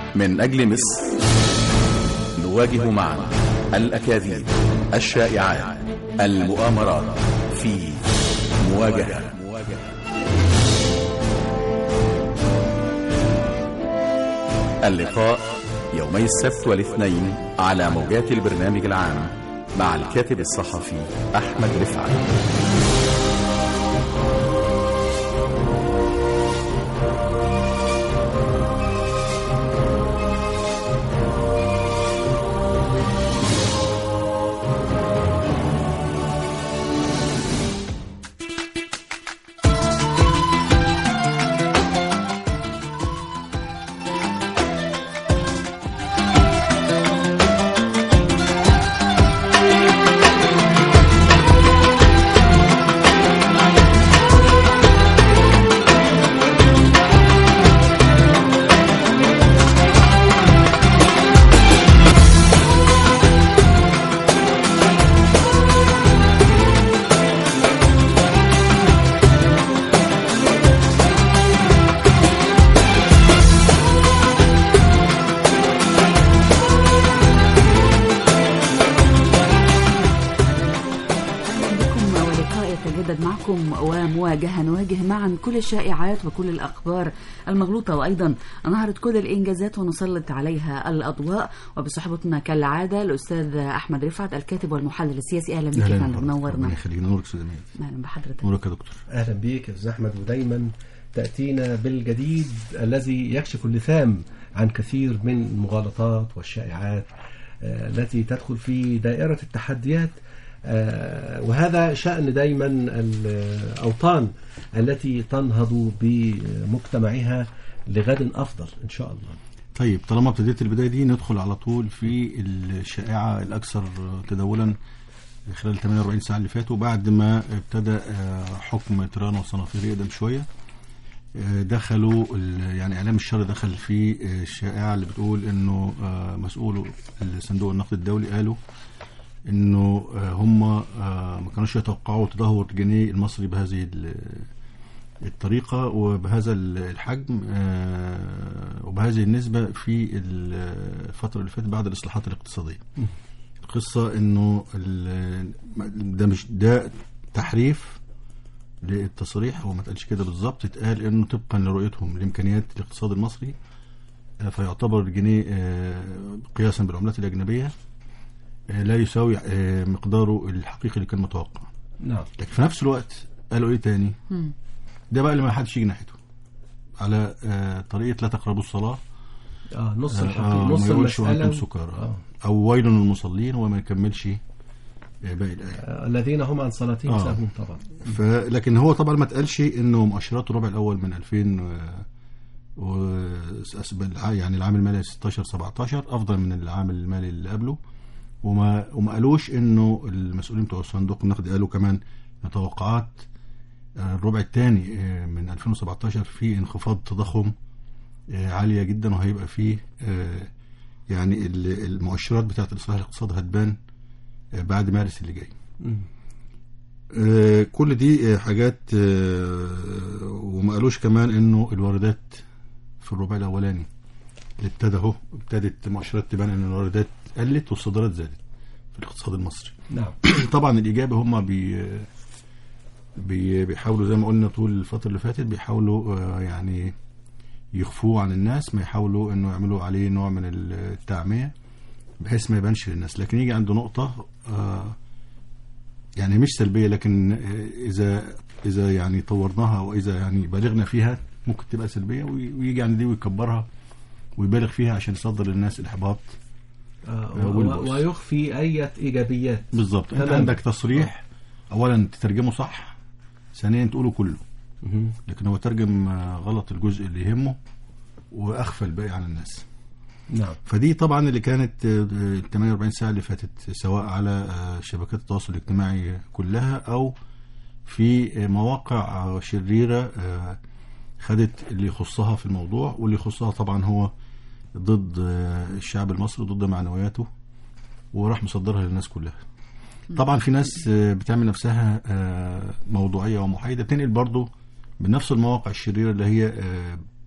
من أجل مصر نواجه معا الأكاذيب الشائعات المؤامرات في مواجهة اللقاء يومي السبت والاثنين على موجات البرنامج العام مع الكاتب الصحفي أحمد رفعت بكم ولقاء يتجدد معكم ومواجهة نواجه معا كل الشائعات وكل الأخبار المغلوطة وأيضا نعرض كل الإنجازات ونسلط عليها الأضواء وبصحبتنا كالعادة الأستاذ أحمد رفعت الكاتب والمحلل السياسي أهلا بك يا فندم ربنا نورنا يخليك نورك استاذ أمين. أهلا بحضرتك نورك يا دكتور اهلا بيك يا استاذ احمد ودايما تاتينا بالجديد الذي يكشف اللثام عن كثير من المغالطات والشائعات آه، التي تدخل في دائره التحديات آه، وهذا شان دايما الاوطان التي تنهض بمجتمعها لغد افضل ان شاء الله طيب طالما ابتديت البدايه دي ندخل على طول في الشائعه الاكثر تداولا خلال 48 ساعه اللي فاتوا بعد ما ابتدى آه، حكم تيران والصنافير يقدم شويه آه، دخلوا ال- يعني اعلام الشر دخل في آه، الشائعه اللي بتقول انه آه، مسؤول صندوق النقد الدولي قالوا انه آه، هم آه، ما كانوش يتوقعوا تدهور الجنيه المصري بهذه ال- الطريقة وبهذا ال- الحجم آه، وبهذه النسبة في ال- الفترة اللي فاتت بعد الإصلاحات الاقتصادية القصة إنه ال- ده مش ده تحريف للتصريح هو ما اتقالش كده بالظبط اتقال إنه طبقا لرؤيتهم لإمكانيات الاقتصاد المصري آه، فيعتبر الجنيه آه، قياسا بالعملات الأجنبية آه، لا يساوي آه، مقداره الحقيقي اللي كان متوقع نعم لكن في نفس الوقت قالوا ايه تاني مم. ده بقى اللي ما حدش يجي ناحيته على آه طريقه لا تقربوا الصلاه اه نص آه الحقيقة ما نص يقولش وانتم المساله سكارى آه. او ويل للمصلين وما يكملش آه، باقي الايه آه، الذين هم عن صلاتهم آه. ساهون طبعا ف... لكن هو طبعا ما اتقالش انه مؤشرات الربع الاول من 2000 و... و... أسب- يعني العام المالي 16 17 افضل من العام المالي اللي قبله وما وما قالوش انه المسؤولين بتوع صندوق النقد قالوا كمان إن توقعات آه، الربع الثاني من 2017 في انخفاض تضخم آه، عاليه جدا وهيبقى فيه آه، يعني ال- المؤشرات بتاعت الاصلاح الاقتصادي هتبان آه، بعد مارس اللي جاي مم. آه، كل دي آه، حاجات آه، وما قالوش كمان انه الواردات في الربع الاولاني اللي ابتدى اهو ابتدت مؤشرات تبان ان الواردات قلت والصادرات زادت في الاقتصاد المصري نعم طبعا الاجابه هم بي بي بيحاولوا زي ما قلنا طول الفتره اللي فاتت بيحاولوا آه، يعني يخفوه عن الناس ما يحاولوا انه يعملوا عليه نوع من التعميه بحيث ما يبانش للناس لكن يجي عند نقطه آه، يعني مش سلبيه لكن آه، اذا اذا يعني طورناها واذا يعني بالغنا فيها ممكن تبقى سلبيه وي- ويجي عند دي ويكبرها ويبالغ فيها عشان يصدر للناس الاحباط آه آه، و- والبؤس. ويخفي اي ايجابيات بالظبط انت تمام. عندك تصريح اولا تترجمه صح ثانيا تقوله كله مهم. لكن هو ترجم آه، غلط الجزء اللي يهمه واخفى الباقي عن الناس نعم فدي طبعا اللي كانت آه، ال 48 ساعه اللي فاتت سواء على آه، شبكات التواصل الاجتماعي كلها او في آه، مواقع آه، شريره آه، خدت اللي يخصها في الموضوع واللي يخصها طبعا هو ضد آه، الشعب المصري ضد معنوياته وراح مصدرها للناس كلها طبعا في ناس آه، بتعمل نفسها آه، موضوعيه ومحايده بتنقل برضه بنفس المواقع الشريره اللي هي آه،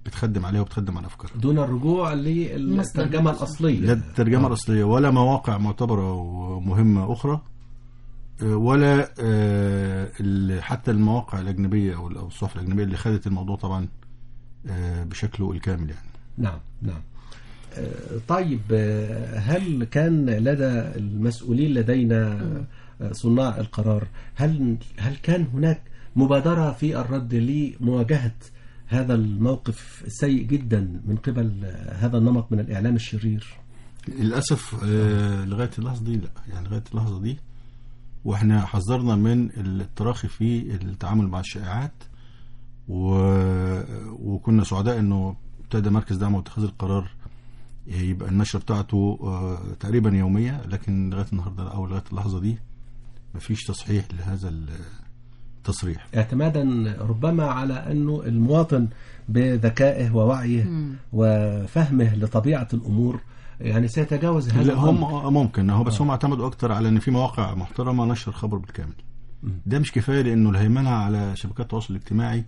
بتخدم عليها وبتخدم على افكارها دون الرجوع للترجمة الأصلية لا الترجمه آه. الاصليه ولا مواقع معتبره ومهمه اخرى آه، ولا آه، ال- حتى المواقع الاجنبيه او أو الصحف الاجنبيه اللي خدت الموضوع طبعا آه، بشكله الكامل يعني نعم نعم آه، طيب آه، هل كان لدى المسؤولين لدينا آه، صناع القرار هل هل كان هناك مبادرة في الرد لمواجهة هذا الموقف السيء جدا من قبل آه، هذا النمط من الإعلام الشرير للاسف آه، لغايه اللحظه دي لا يعني لغايه اللحظه دي واحنا حذرنا من التراخي في التعامل مع الشائعات و... وكنا سعداء انه ابتدى مركز دعم واتخاذ القرار يبقى النشره بتاعته آه، تقريبا يوميه لكن لغايه النهارده او لغايه اللحظه دي مفيش تصحيح لهذا التصريح اعتمادا ربما على أنه المواطن بذكائه ووعيه مم. وفهمه لطبيعة الأمور يعني سيتجاوز هذا لا هم الأمر. آه، ممكن هو بس آه. هم اعتمدوا اكتر على ان في مواقع محترمه نشر الخبر بالكامل مم. ده مش كفايه لانه الهيمنه على شبكات التواصل الاجتماعي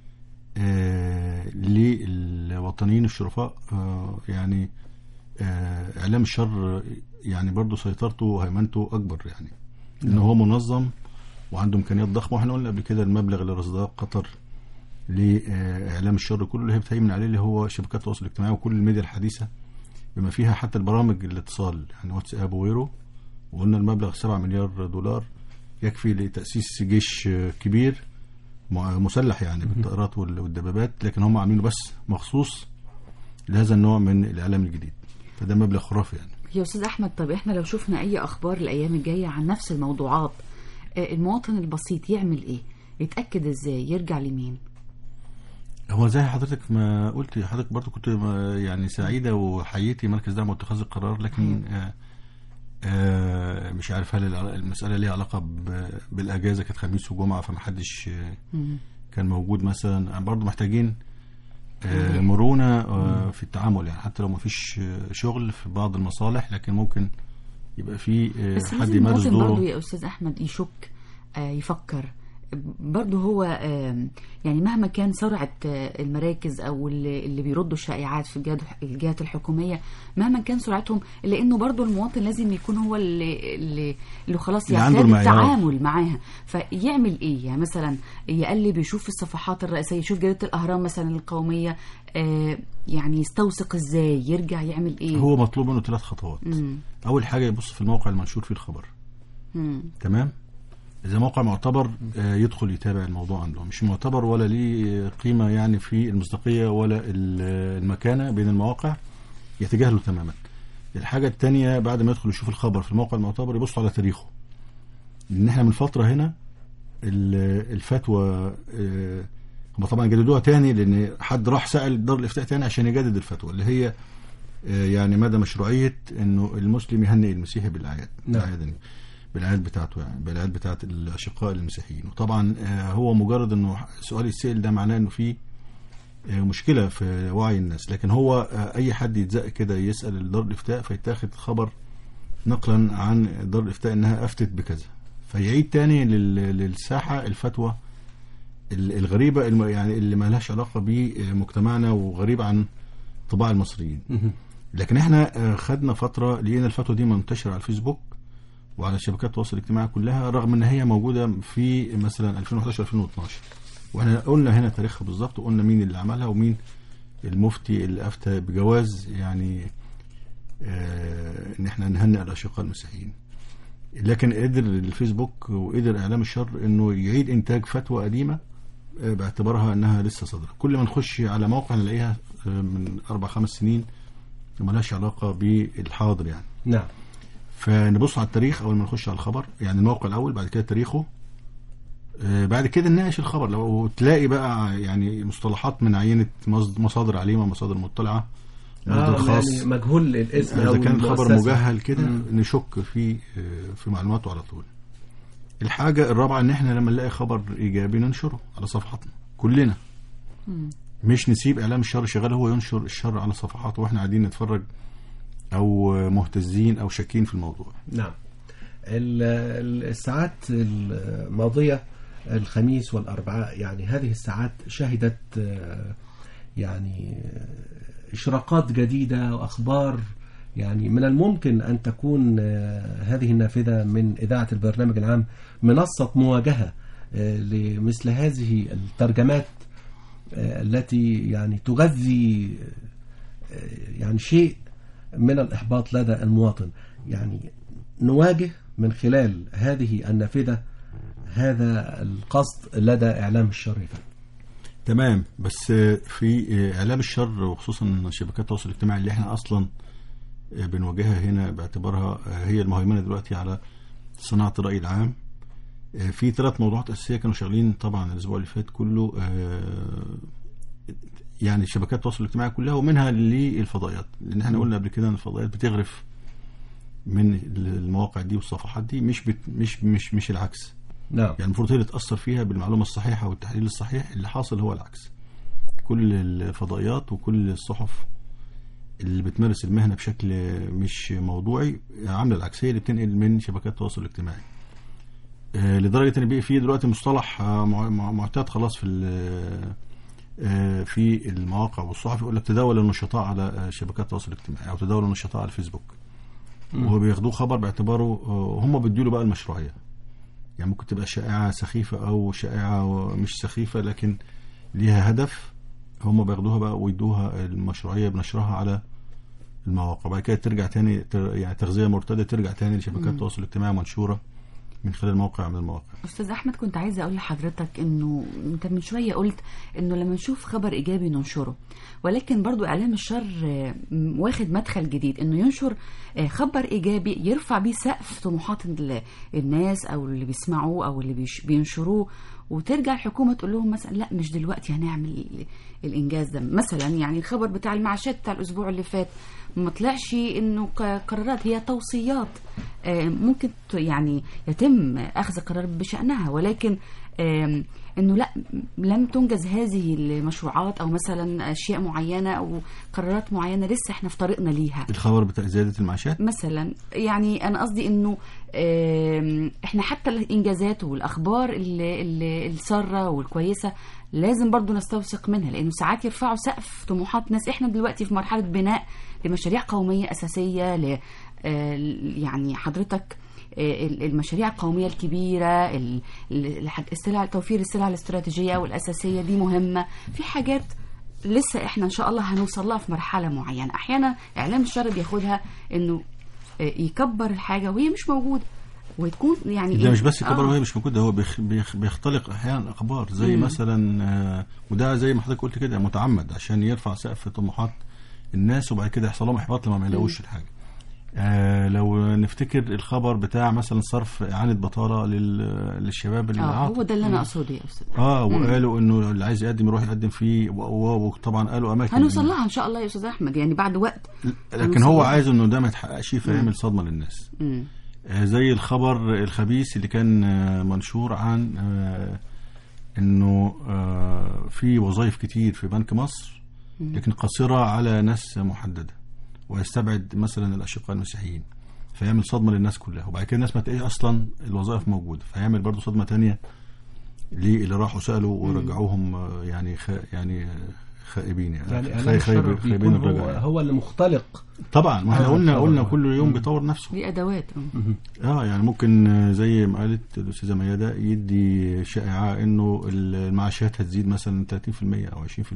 آه للوطنيين الشرفاء آه يعني آه اعلام الشر يعني برضه سيطرته وهيمنته اكبر يعني ان هو منظم وعنده امكانيات ضخمه واحنا قلنا قبل كده المبلغ اللي رصداه قطر لاعلام الشر كله اللي هي بتهيمن عليه اللي هو شبكات التواصل الاجتماعي وكل الميديا الحديثه بما فيها حتى البرامج الاتصال يعني واتساب وغيره وقلنا المبلغ 7 مليار دولار يكفي لتأسيس جيش آه، كبير م- مسلح يعني بالطائرات وال- والدبابات لكن هم عاملينه بس مخصوص لهذا النوع من الإعلام الجديد فده مبلغ خرافي يعني يا استاذ احمد طب احنا لو شفنا اي اخبار الايام الجايه عن نفس الموضوعات آه، المواطن البسيط يعمل ايه يتاكد ازاي يرجع لمين هو زي حضرتك ما قلت حضرتك برضو كنت ما- يعني سعيدة وحييتي مركز دعم واتخاذ القرار لكن آه آه مش عارف هل الع- المسألة ليها علاقة ب- بالأجازة كانت خميس وجمعة فمحدش آه مم. كان موجود مثلا برضو محتاجين آه مرونة آه في التعامل يعني حتى لو ما فيش آه، شغل في بعض المصالح لكن ممكن يبقى في آه بس حد لازم يمارس المواطن برضه دوره يا استاذ احمد يشك آه، يفكر برضه هو آم، يعني مهما كان سرعة آه، المراكز أو اللي اللي بيردوا الشائعات في الجهات الجهات الحكومية مهما كان سرعتهم إلا إنه برضه المواطن لازم يكون هو اللي اللي, اللي خلاص اللي عنده يعتاد المعيار. التعامل معاها فيعمل إيه يعني مثلا يقلب يشوف الصفحات الرئيسية يشوف جريدة الأهرام مثلا القومية آه، يعني يستوثق إزاي يرجع يعمل إيه هو مطلوب منه ثلاث خطوات مم. أول حاجة يبص في الموقع المنشور فيه الخبر مم. تمام اذا موقع معتبر آه، يدخل يتابع الموضوع عنده مش معتبر ولا ليه قيمه يعني في المصداقيه ولا ال- المكانه بين المواقع يتجاهله تماما الحاجه الثانيه بعد ما يدخل يشوف الخبر في الموقع المعتبر يبص على تاريخه لان احنا من فتره هنا ال- الفتوى آه، هم طبعا جددوها تاني لان حد راح سال دار الافتاء تاني عشان يجدد الفتوى اللي هي آه، يعني مدى مشروعيه انه المسلم يهنئ المسيحي بالاعياد نعم. الأعياد دي. بالاعياد بتاعته يعني بالاعياد بتاعت الاشقاء المسيحيين وطبعا آه، هو مجرد انه سؤال يتسال ده معناه انه في آه، مشكله في وعي الناس لكن هو آه، اي حد يتزق كده يسال دار الافتاء فيتاخد خبر نقلا عن دار الافتاء انها افتت بكذا فيعيد تاني لل- للساحه الفتوى ال- الغريبه الم- يعني اللي ما لهاش علاقه بمجتمعنا وغريبه عن طباع المصريين مهم. لكن احنا آه، خدنا فتره لقينا الفتوى دي منتشره على الفيسبوك وعلى شبكات التواصل الاجتماعي كلها رغم ان هي موجوده في مثلا 2011 2012 واحنا قلنا هنا تاريخها بالظبط وقلنا مين اللي عملها ومين المفتي اللي افتى بجواز يعني آه ان احنا نهنئ الاشقاء المسيحيين لكن قدر الفيسبوك وقدر اعلام الشر انه يعيد انتاج فتوى قديمه آه، باعتبارها انها لسه صادره كل ما نخش على موقع نلاقيها آه، من اربع خمس سنين ملهاش علاقه بالحاضر يعني نعم فنبص على التاريخ اول ما نخش على الخبر يعني الموقع الاول بعد كده تاريخه آه، بعد كده نناقش الخبر لو تلاقي بقى يعني مصطلحات من عينه مصد- مصادر عليمه مصادر مطلعه مصدر آه خاص يعني مجهول الاسم اذا أو كان خبر المؤسسة. مجهل كده مم. نشك في آه، في معلوماته على طول الحاجه الرابعه ان احنا لما نلاقي خبر ايجابي ننشره على صفحاتنا كلنا مم. مش نسيب اعلام الشر شغال هو ينشر الشر على صفحاته واحنا قاعدين نتفرج او آه، مهتزين او شاكين في الموضوع نعم ال- ال- الساعات الماضية الخميس والأربعاء يعني هذه الساعات شهدت آه، يعني إشراقات جديدة وأخبار يعني من الممكن أن تكون آه، هذه النافذة من إذاعة البرنامج العام منصة مواجهة آه، لمثل هذه الترجمات آه، التي يعني تغذي آه، يعني شيء من الإحباط لدى المواطن يعني نواجه من خلال هذه النافذة هذا القصد لدى إعلام الشر فعلا. تمام بس آه، في آه، اعلام الشر وخصوصا شبكات التواصل الاجتماعي اللي احنا اصلا آه، بنواجهها هنا باعتبارها آه، هي المهيمنه دلوقتي على صناعه الراي العام آه، في ثلاث موضوعات اساسيه كانوا شغالين طبعا الاسبوع اللي فات كله آه، يعني شبكات التواصل الاجتماعي كلها ومنها للفضائيات لان احنا قلنا قبل كده ان الفضائيات بتغرف من المواقع دي والصفحات دي مش بت مش مش مش العكس نعم يعني المفروض هي اللي تأثر فيها بالمعلومة الصحيحة والتحليل الصحيح اللي حاصل هو العكس كل الفضائيات وكل الصحف اللي بتمارس المهنة بشكل مش موضوعي عاملة العكس هي اللي بتنقل من شبكات التواصل الاجتماعي آه، لدرجة ان بقى في دلوقتي مصطلح آه، مع- مع- معتاد خلاص في ال- آه، في المواقع والصحف يقول لك تداول النشطاء على آه، شبكات التواصل الاجتماعي او تداول النشطاء على الفيسبوك وهو بياخدوه خبر باعتباره آه، هم بيديله بقى المشروعيه يعني ممكن تبقى شائعة سخيفة أو شائعة مش سخيفة لكن ليها هدف هم بياخدوها بقى ويدوها المشروعية بنشرها على المواقع بعد كده ترجع تاني تر- يعني تغذية مرتدة ترجع تاني لشبكات التواصل الاجتماعي منشورة من خلال موقع من المواقع استاذ احمد كنت عايزه اقول لحضرتك انه انت من شويه قلت انه لما نشوف خبر ايجابي ننشره ولكن برضو اعلام الشر آه، م- واخد مدخل جديد انه ينشر آه، خبر ايجابي يرفع بيه سقف طموحات ال- الناس او اللي بيسمعوه او اللي بيش- بينشروه وترجع الحكومه تقول لهم مثلا لا مش دلوقتي هنعمل ال- الانجاز ده مثلا يعني الخبر بتاع المعاشات بتاع الاسبوع اللي فات ما طلعش انه ق- قرارات هي توصيات آه، ممكن ت- يعني يتم اخذ قرار بشانها ولكن آم، انه لا لم تنجز هذه المشروعات او مثلا اشياء معينه او قرارات معينه لسه احنا في طريقنا ليها الخبر بتاع زيادة المعاشات مثلا يعني انا قصدي انه آم، احنا حتى الانجازات والاخبار اللي- اللي- الساره والكويسه لازم برضو نستوثق منها لانه ساعات يرفعوا سقف طموحات ناس احنا دلوقتي في مرحله بناء لمشاريع قوميه اساسيه ل آه، يعني حضرتك آه، المشاريع القوميه الكبيره ال- ال- السلع توفير السلع الاستراتيجيه والاساسيه دي مهمه في حاجات لسه احنا ان شاء الله هنوصل لها في مرحله معينه احيانا اعلام الشر بياخدها انه آه، يكبر الحاجه وهي مش موجوده وتكون يعني ده إيه؟ مش بس كبر آه. وهي مش موجودة هو بيخ بيخ بيختلق أحيانا أخبار زي مثلا آه، وده زي ما حضرتك قلت كده متعمد عشان يرفع سقف طموحات الناس وبعد كده يحصل لهم إحباط لما ما يلاقوش الحاجة آه لو نفتكر الخبر بتاع مثلا صرف إعانة بطالة لل- للشباب اللي اه عاطل. هو ده اللي انا اقصده يا استاذ اه وقالوا انه اللي عايز يقدم يروح يقدم فيه و- و- وطبعا قالوا اماكن هنوصل لها ان شاء الله يا استاذ احمد يعني بعد وقت لكن هنوصل هو لها. عايز انه ده ما يتحققش فيعمل صدمه للناس مم. آه، زي الخبر الخبيث اللي كان آه، منشور عن آه، انه آه، في وظائف كتير في بنك مصر لكن قاصره على ناس محدده ويستبعد مثلا الاشقاء المسيحيين فيعمل صدمه للناس كلها وبعد كده الناس ما تلاقيش اصلا الوظائف موجوده فيعمل برضو صدمه تانية للي راحوا سالوا ورجعوهم آه، يعني خ... يعني آه، خائبين يعني, يعني خاي- اعلام الشر خايب- خايبين بيكون الرجع هو, يعني. هو اللي مختلق طبعا ما احنا آه، قلنا طبعاً. قلنا كل يوم بيطور نفسه دي ادوات آه. اه يعني ممكن آه، زي ما قالت الاستاذه ميادة يدي شائعه انه المعاشات هتزيد مثلا 30% او 20%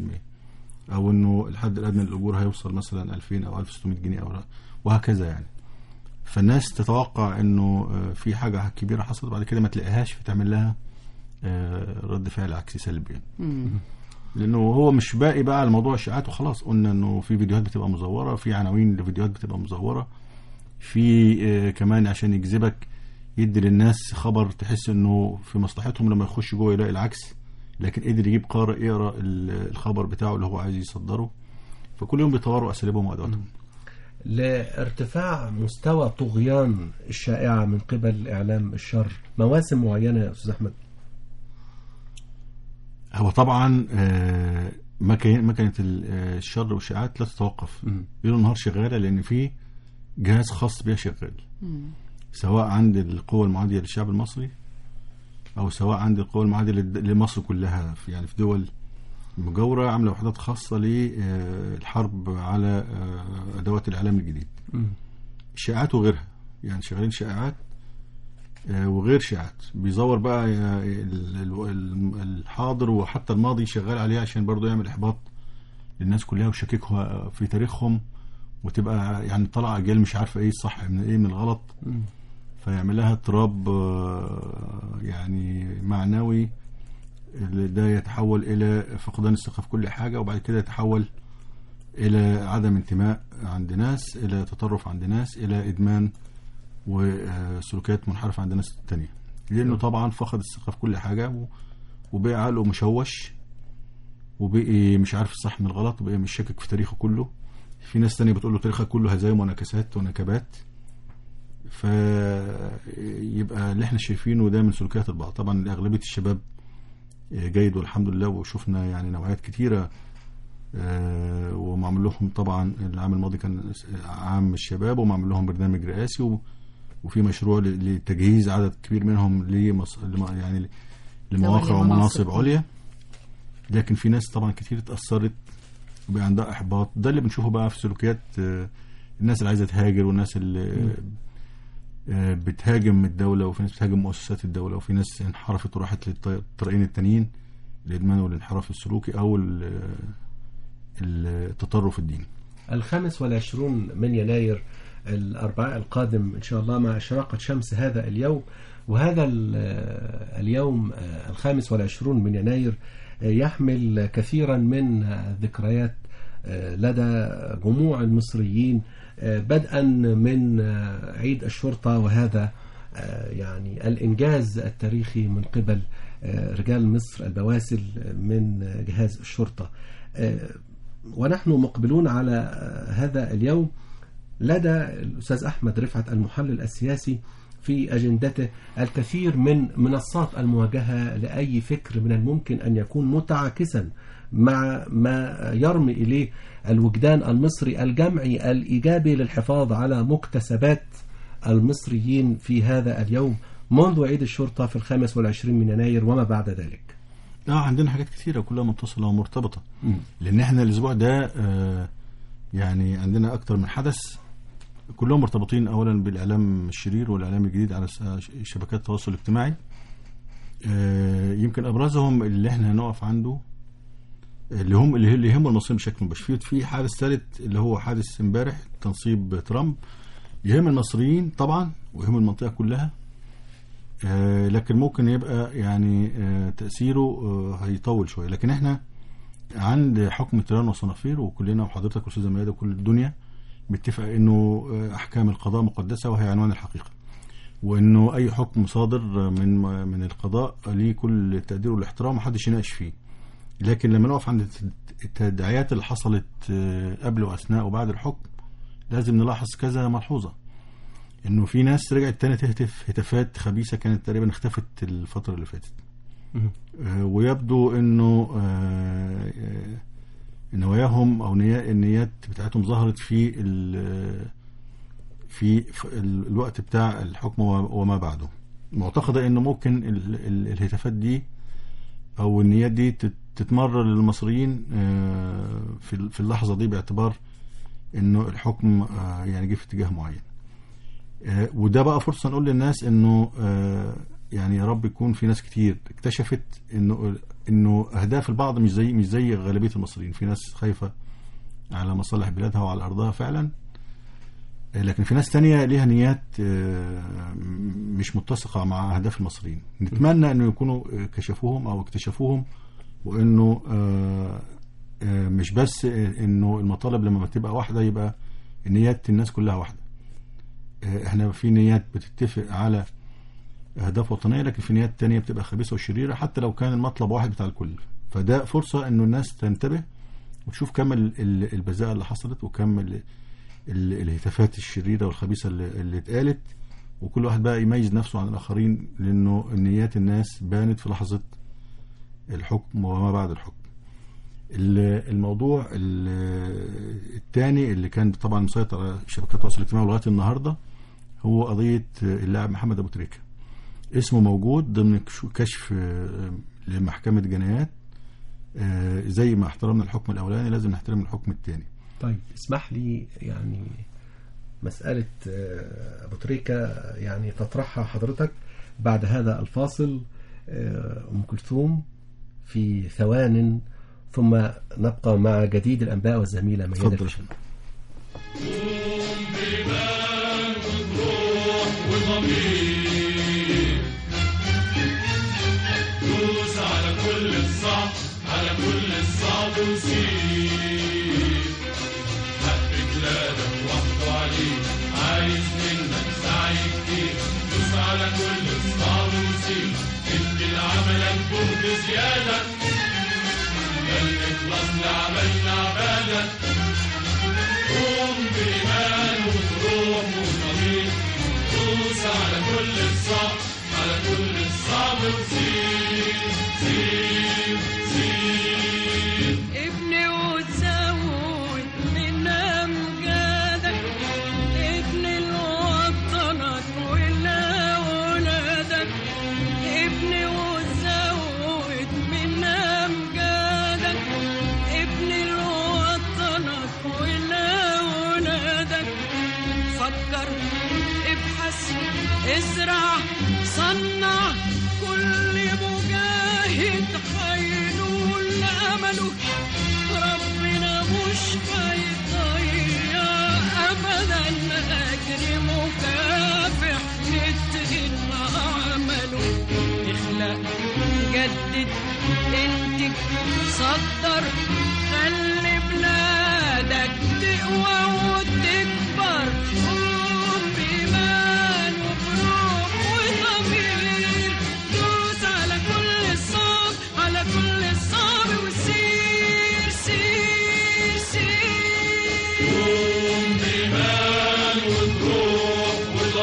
او انه الحد الادنى للاجور هيوصل مثلا 2000 او 1600 جنيه او لا وهكذا يعني فالناس تتوقع انه آه، في حاجه كبيره حصلت بعد كده ما تلاقيهاش فتعمل لها آه، رد فعل عكسي سلبي يعني. مم. لانه هو مش باقي بقى على موضوع الشائعات وخلاص قلنا انه في فيديوهات بتبقى مزوره في عناوين لفيديوهات بتبقى مزوره في آه، كمان عشان يجذبك يدي للناس خبر تحس انه في مصلحتهم لما يخش جوه يلاقي العكس لكن قدر يجيب قارئ يقرا ال- الخبر بتاعه اللي هو عايز يصدره فكل يوم بيطوروا اساليبهم وادواتهم لارتفاع مستوى طغيان الشائعة من قبل إعلام الشر مواسم معينة يا أستاذ أحمد هو طبعا آه، مكان- مكنه ال- آه، الشر والشائعات لا تتوقف ليل ونهار شغاله لان في جهاز خاص بيها شغال سواء عند القوى المعاديه للشعب المصري او سواء عند القوى المعاديه للد- لمصر كلها في يعني في دول مجاورة عاملة وحدات خاصة للحرب على آه، أدوات الإعلام الجديد شائعات وغيرها يعني شغالين شائعات آه، وغير شائعات بيزور بقى آه، ال- ال- ال- الحاضر وحتى الماضي شغال عليه عشان برضه يعمل إحباط للناس كلها ويشككها في تاريخهم وتبقى يعني طالعة أجيال مش عارفة إيه الصح من إيه من الغلط فيعمل لها اضطراب آه، يعني معنوي اللي ده يتحول الى فقدان الثقه في كل حاجه وبعد كده يتحول الى عدم انتماء عند ناس الى تطرف عند ناس الى ادمان وسلوكيات منحرفه عند ناس تانية لانه طبعا فقد الثقه في كل حاجه و- وبقى عقله مشوش وبقي مش عارف الصح من الغلط وبقي مش شاكك في تاريخه كله في ناس تانية بتقول له تاريخك كله هزايم ونكسات ونكبات فيبقى اللي احنا شايفينه ده من سلوكيات البعض طبعا اغلبيه الشباب جيد والحمد لله وشفنا يعني نوعيات كتيره آه، ومعمول لهم طبعا العام الماضي كان عام الشباب ومعمول لهم برنامج رئاسي و- وفي مشروع ل- لتجهيز عدد كبير منهم لمص... لم- يعني لمواقع لمناصب. ومناصب عليا لكن في ناس طبعا كتير اتأثرت وبقى عندها إحباط ده اللي بنشوفه بقى في سلوكيات آه، الناس اللي عايزة تهاجر والناس اللي آه، بتهاجم الدولة وفي ناس بتهاجم مؤسسات الدولة وفي ناس انحرفت وراحت للطريقين التانيين الإدمان والانحراف السلوكي أو ال- التطرف الديني الخامس والعشرون من يناير الأربعاء القادم إن شاء الله مع إشراقة شمس هذا اليوم وهذا ال- اليوم آه، الخامس والعشرون من يناير آه، يحمل كثيرا من الذكريات آه، لدى جموع المصريين آه، بدءا من آه، عيد الشرطة وهذا آه، يعني الإنجاز التاريخي من قبل آه، رجال مصر البواسل من آه، جهاز الشرطة آه، ونحن مقبلون على آه، هذا اليوم لدى الأستاذ أحمد رفعت المحلل السياسي في أجندته الكثير من منصات المواجهة لأي فكر من الممكن أن يكون متعاكسا مع ما يرمي إليه الوجدان المصري الجمعي الإيجابي للحفاظ على مكتسبات المصريين في هذا اليوم منذ عيد الشرطة في الخامس والعشرين من يناير وما بعد ذلك اه عندنا حاجات كتيرة كلها متصلة ومرتبطة لأن احنا الأسبوع ده آه، يعني عندنا أكتر من حدث كلهم مرتبطين أولا بالإعلام الشرير والإعلام الجديد على س- شبكات التواصل الاجتماعي آه، يمكن أبرزهم اللي احنا هنقف عنده اللي هم اللي اللي يهموا المصريين بشكل مباشر في في حادث ثالث اللي هو حادث امبارح تنصيب ترامب يهم المصريين طبعا ويهم المنطقة كلها آه، لكن ممكن يبقى يعني آه، تأثيره آه، هيطول شوية لكن احنا عند حكم تيران وصنافير وكلنا وحضرتك واستاذه ميادة وكل الدنيا متفق انه آه، احكام القضاء مقدسة وهي عنوان الحقيقة وانه اي حكم صادر من من القضاء ليه كل التقدير والاحترام محدش يناقش فيه لكن لما نقف عند الت- التداعيات اللي حصلت آه، قبل واثناء وبعد الحكم لازم نلاحظ كذا ملحوظه انه في ناس رجعت تاني تهتف هتافات خبيثه كانت تقريبا اختفت الفتره اللي فاتت آه، ويبدو انه آه، آه، نواياهم او نيا- النيات بتاعتهم ظهرت في ال- في في ال- الوقت بتاع الحكم وما- وما بعده معتقده انه ممكن ال- ال- الهتافات دي او النيات دي تت- تتمرر للمصريين آه، في ال- في اللحظه دي باعتبار انه الحكم آه، يعني جه في اتجاه معين آه، وده بقى فرصه نقول للناس انه آه، يعني يا رب يكون في ناس كتير اكتشفت انه انه اهداف البعض مش زي مش زي غالبيه المصريين في ناس خايفه على مصالح بلادها وعلى ارضها فعلا آه، لكن في ناس تانية ليها نيات آه، م- مش متسقة مع أهداف المصريين نتمنى أنه يكونوا آه، كشفوهم أو اكتشفوهم وأنه آه، آه، مش بس آه، أنه المطالب لما بتبقى واحدة يبقى نيات الناس كلها واحدة آه، احنا في نيات بتتفق على أهداف وطنية لكن في نيات تانية بتبقى خبيثة وشريرة حتى لو كان المطلب واحد بتاع الكل فده فرصة أنه الناس تنتبه وتشوف كم ال- ال- البذاءة اللي حصلت وكم ال- ال- الهتافات الشريره والخبيثه اللي, اللي اتقالت وكل واحد بقى يميز نفسه عن الاخرين لانه نيات الناس بانت في لحظه الحكم وما بعد الحكم. ال- الموضوع ال- الثاني اللي كان طبعا مسيطر على شبكات التواصل الاجتماعي لغايه النهارده هو قضيه اللاعب محمد ابو تريكه. اسمه موجود ضمن كش- كشف آه، لمحكمه جنايات آه، زي ما احترمنا الحكم الاولاني لازم نحترم الحكم الثاني طيب اسمح لي يعني مسألة آه، أبو تريكة يعني تطرحها حضرتك بعد هذا الفاصل آه، أم كلثوم في ثوان ثم نبقى مع جديد الأنباء والزميلة ميادة اتفضل. الفشل دوس على كل الصعب على كل الصعب وسيب حق بلادك وحده عليك عايز منك سعي كتير دوس على كل الصعب وسيب ادي لعملك جهد زيادة ده الإخلاص لعملنا عبادة قوم بإيمان وبروح وضمير دوس على كل الصعب على كل الصعب وسيب سيب سيب ابني وتزود من امجادك ابني لوطنك ولأولادك ابني وتزود من امجادك ابني لوطنك ولأولادك فكر ابحث ازرع صنع كل مجاهد حينول امله ربنا مش هيضيع ابدا اجر مكافح نتقن عمله اخلق جدد انتج صدر خلي بلادك تقوى وتكبر قوم بإيمان وبروح وضمير دوس على كل الصعب على كل الصعب وسير سير سير قوم بإيمان وبروح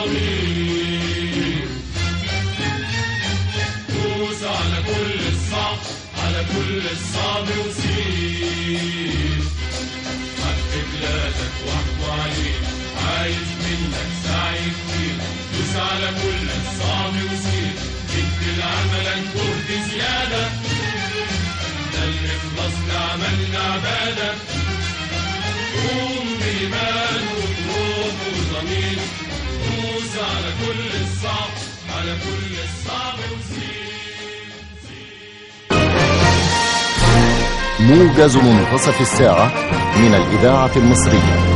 وضمير دوس على كل الصعب على كل الصعب وسير حق بلادك وحده عليك عايز منك سعي كتير دوس على كل الصعب وسير ادي لعملك جهد زيادة ده الإخلاص لعملنا عبادة قوم بإيمان وبروح وضمير دوس على كل الصعب على كل الصعب وسير موجز منتصف الساعة من الإذاعة المصرية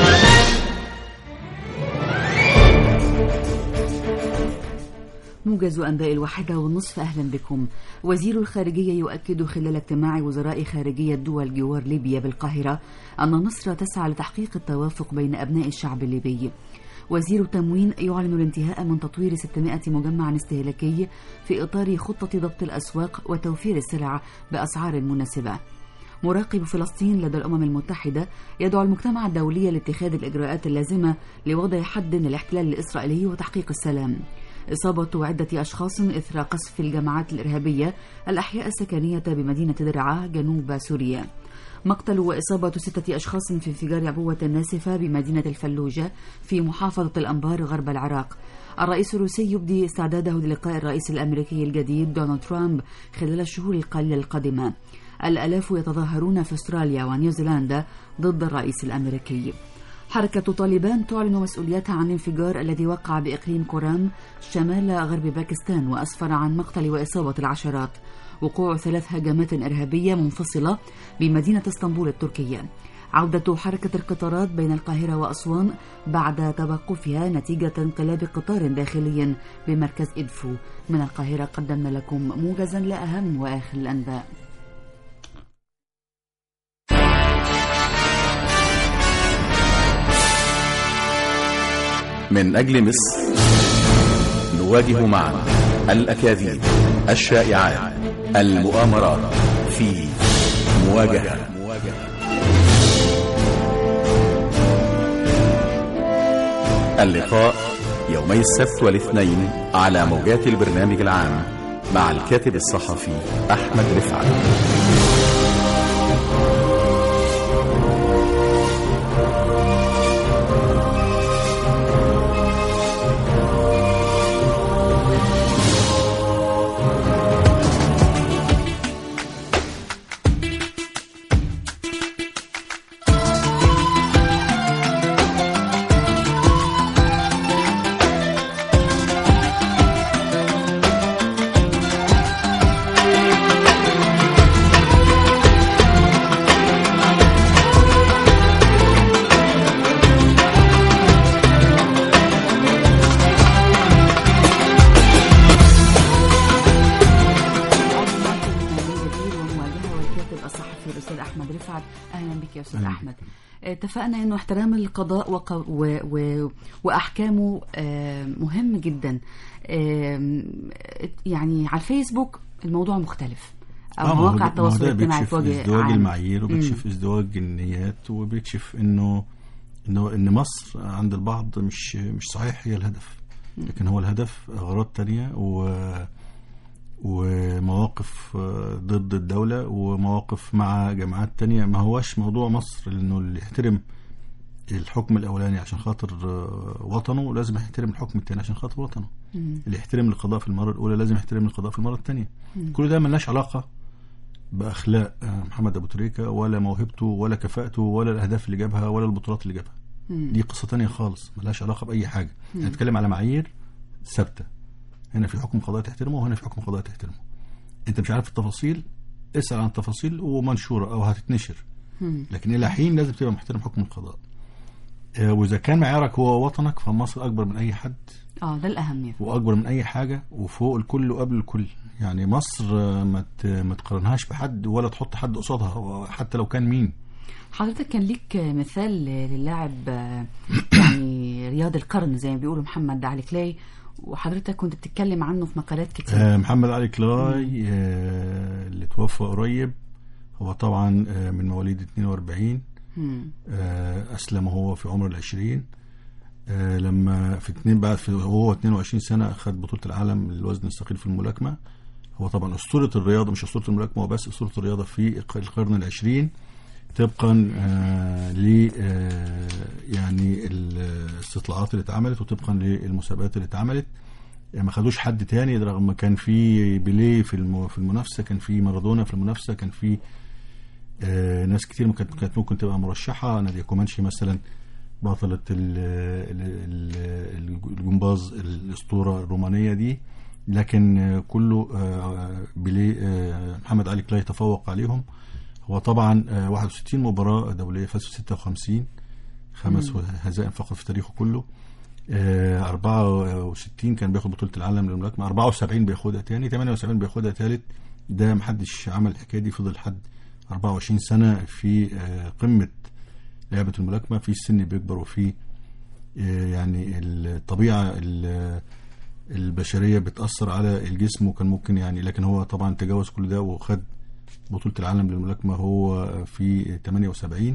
موجز أنباء الواحدة والنصف أهلا بكم وزير الخارجية يؤكد خلال اجتماع وزراء خارجية دول جوار ليبيا بالقاهرة أن مصر تسعى لتحقيق التوافق بين أبناء الشعب الليبي وزير التموين يعلن الانتهاء من تطوير 600 مجمع استهلاكي في إطار خطة ضبط الأسواق وتوفير السلع بأسعار مناسبة مراقب فلسطين لدى الأمم المتحدة يدعو المجتمع الدولي لاتخاذ الإجراءات اللازمة لوضع حد للاحتلال الإسرائيلي وتحقيق السلام إصابة عدة أشخاص إثر قصف الجماعات الإرهابية الأحياء السكنية بمدينة درعا جنوب سوريا مقتل وإصابة ستة أشخاص في انفجار عبوة ناسفة بمدينة الفلوجة في محافظة الأنبار غرب العراق الرئيس الروسي يبدي استعداده للقاء الرئيس الأمريكي الجديد دونالد ترامب خلال الشهور القليلة القادمة الألاف يتظاهرون في أستراليا ونيوزيلندا ضد الرئيس الأمريكي حركة طالبان تعلن مسؤوليتها عن الانفجار الذي وقع بإقليم كورام شمال غرب باكستان وأسفر عن مقتل وإصابة العشرات وقوع ثلاث هجمات إرهابية منفصلة بمدينة اسطنبول التركية عودة حركة القطارات بين القاهرة وأسوان بعد توقفها نتيجة انقلاب قطار داخلي بمركز إدفو من القاهرة قدمنا لكم موجزا لأهم وآخر الأنباء من أجل مصر نواجه معا الأكاذيب الشائعات المؤامرات في مواجهة اللقاء يومي السبت والاثنين على موجات البرنامج العام مع الكاتب الصحفي أحمد رفعت الكاتب الصحفي الاستاذ احمد رفعت اهلا بك يا استاذ أهلا احمد اتفقنا انه احترام القضاء وق... و... و... واحكامه آه، مهم جدا آم، يعني على الفيسبوك الموضوع مختلف او آه، ما هو- مواقع ما هو التواصل ده الاجتماعي بيكشف في وجه ازدواج عام المعايير وبيكشف ازدواج النيات وبيكشف انه انه ان مصر عند البعض مش مش صحيح هي الهدف لكن هو الهدف اغراض تانية و ومواقف آه، ضد الدولة ومواقف مع جماعات تانية ما هوش موضوع مصر لأنه اللي يحترم الحكم الأولاني عشان خاطر آه، وطنه لازم يحترم الحكم التاني عشان خاطر وطنه اللي يحترم القضاء في المرة الأولى لازم يحترم القضاء في المرة التانية كل ده ملناش علاقة بأخلاق آه، محمد أبو تريكة ولا موهبته ولا كفاءته ولا الأهداف اللي جابها ولا البطولات اللي جابها دي قصة تانية خالص ملهاش علاقة بأي حاجة هنتكلم على معايير ثابتة هنا في حكم قضاء تحترمه وهنا في حكم قضاء تحترمه انت مش عارف التفاصيل اسأل عن التفاصيل ومنشورة او هتتنشر لكن الى حين لازم تبقى محترم حكم القضاء آه، واذا كان معيارك هو وطنك فمصر اكبر من اي حد اه ده الاهم يعني واكبر من اي حاجه وفوق الكل وقبل الكل يعني مصر آه، ما ت- ما تقارنهاش بحد ولا تحط حد قصادها حتى لو كان مين حضرتك كان ليك مثال للاعب آه، يعني رياض القرن زي ما بيقولوا محمد علي كلاي وحضرتك كنت بتتكلم عنه في مقالات كتير آه، محمد علي كلاي آه، اللي توفى قريب هو طبعا آه، من مواليد 42 مم. آه، أسلم وهو في عمر العشرين آه، لما في اتنين بعد في وهو 22 سنة أخذ بطولة العالم للوزن الثقيل في الملاكمة هو طبعا أسطورة الرياضة مش أسطورة الملاكمة وبس أسطورة الرياضة في القرن العشرين طبقا آه ل آه يعني الاستطلاعات اللي اتعملت وطبقا للمسابقات اللي اتعملت آه، ما خدوش حد تاني رغم ما كان في بيليه في الم- في المنافسه كان في مارادونا في المنافسه كان في آه، ناس كتير ما كانت كانت ممكن تبقى مرشحه نادية كومانشي مثلا بطلة ال- ال- ال- الجمباز الاسطوره الرومانيه دي لكن آه، كله آه، بيليه آه، محمد علي كلاي تفوق عليهم هو طبعا آه، 61 مباراه دوليه فاز في 56 خمس هزائم فقط في تاريخه كله آه، 64 كان بياخد بطوله العالم للملاكمه 74 بياخدها تاني 78 بياخدها تالت ده محدش عمل الحكايه دي فضل لحد 24 سنه في آه، قمه لعبه الملاكمه في السن بيكبر وفي آه، يعني الطبيعه ال- البشريه بتاثر على الجسم وكان ممكن يعني لكن هو طبعا تجاوز كل ده وخد بطوله العالم للملاكمه هو في 78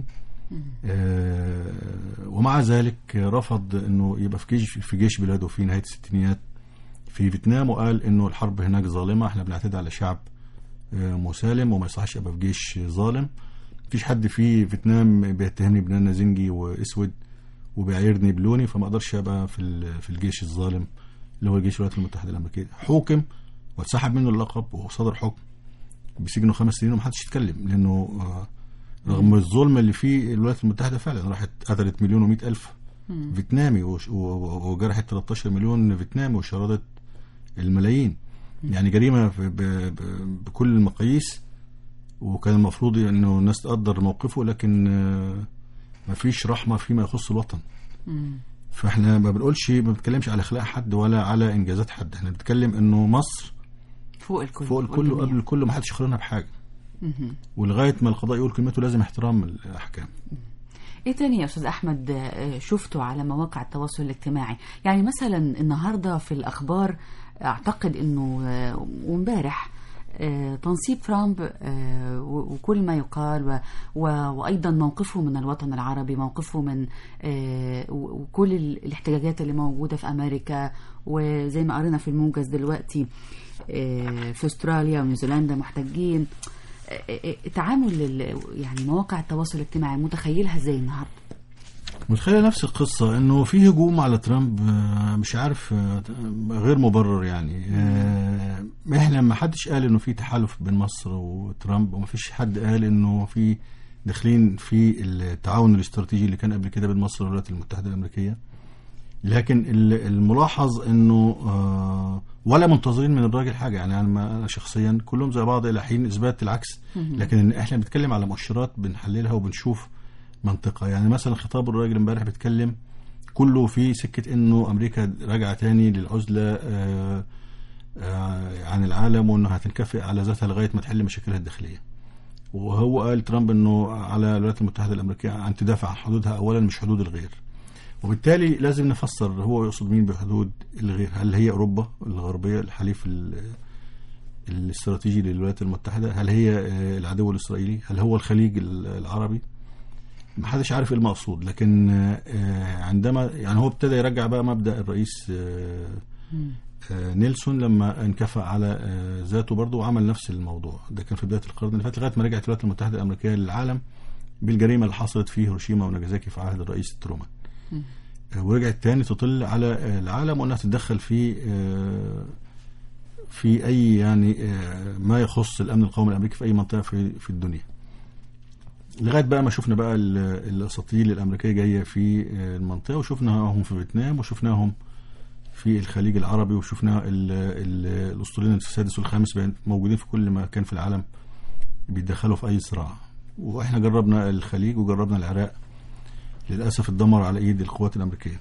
آه، ومع ذلك رفض انه يبقى في جيش في جيش بلاده في نهايه الستينيات في فيتنام وقال انه الحرب هناك ظالمه احنا بنعتدي على شعب آه، مسالم وما يصحش ابقى في جيش ظالم مفيش حد في فيتنام بيتهمني بان انا زنجي واسود وبيعايرني بلوني فما اقدرش ابقى في ال- في الجيش الظالم اللي هو الجيش الولايات المتحده الامريكيه حوكم واتسحب منه اللقب وصدر حكم بسجنه خمس سنين ومحدش يتكلم لانه آه، رغم الظلم اللي فيه الولايات المتحده فعلا راحت قتلت مليون ومئة الف فيتنامي وش- و- و- وجرحت 13 مليون فيتنامي وشردت الملايين يعني جريمه ب- ب- ب- بكل المقاييس وكان المفروض انه الناس تقدر موقفه لكن آه، مفيش رحمه فيما يخص الوطن فاحنا ما بنقولش ما بنتكلمش على اخلاق حد ولا على انجازات حد احنا بنتكلم انه مصر فوق الكل فوق الكل والجميع. وقبل الكل ما حدش يقارنها بحاجه ولغايه ما القضاء يقول كلمته لازم احترام الاحكام ايه تاني يا استاذ احمد آه، شفته على مواقع التواصل الاجتماعي يعني مثلا النهارده في الاخبار اعتقد انه آه، وامبارح آه، تنصيب ترامب آه، و- وكل ما يقال و- و- وايضا موقفه من الوطن العربي موقفه من آه، و- وكل ال- الاحتجاجات اللي موجوده في امريكا وزي ما قرينا في الموجز دلوقتي آه، في استراليا ونيوزيلندا محتجين تعامل ال- يعني مواقع التواصل الاجتماعي متخيلها ازاي النهارده؟ متخيل نفس القصة انه في هجوم على ترامب آه، مش عارف آه، غير مبرر يعني آه، احنا ما حدش قال انه في تحالف بين مصر وترامب وما فيش حد قال انه في داخلين في التعاون الاستراتيجي اللي كان قبل كده بين مصر والولايات المتحدة الامريكية لكن ال- الملاحظ انه آه، ولا منتظرين من الراجل حاجه يعني انا ما- انا شخصيا كلهم زي بعض الى حين اثبات العكس لكن إن احنا بنتكلم على مؤشرات بنحللها وبنشوف منطقه يعني مثلا خطاب الراجل امبارح بيتكلم كله في سكه انه امريكا راجعه تاني للعزله آه، آه، عن العالم وانها هتنكفئ على ذاتها لغايه ما تحل مشاكلها الداخليه وهو قال ترامب انه على الولايات المتحده الامريكيه ان تدافع عن حدودها اولا مش حدود الغير وبالتالي لازم نفسر هو يقصد مين بحدود الغير هل هي اوروبا الغربيه الحليف ال- الاستراتيجي للولايات المتحده هل هي آه، العدو الاسرائيلي هل هو الخليج ال- العربي ما حدش عارف ايه المقصود لكن آه، عندما يعني هو ابتدى يرجع بقى مبدا الرئيس آه، آه، نيلسون لما انكفأ على آه، ذاته برضه وعمل نفس الموضوع ده كان في بدايه القرن اللي فات لغايه ما رجعت الولايات المتحده الامريكيه للعالم بالجريمه اللي حصلت في هيروشيما وناجازاكي في عهد الرئيس ترومان آه، ورجعت تاني تطل على آه، العالم وانها تتدخل في آه، في اي يعني آه، ما يخص الامن القومي الامريكي في اي منطقه في في الدنيا لغايه بقى ما شفنا بقى ال- الاساطيل الامريكيه جايه في آه، المنطقه وشفناهم في فيتنام وشفناهم في الخليج العربي وشفنا ال- ال- الاسطولين السادس والخامس بقى موجودين في كل مكان في العالم بيتدخلوا في اي صراع واحنا جربنا الخليج وجربنا العراق للاسف اتدمر على ايد القوات الامريكيه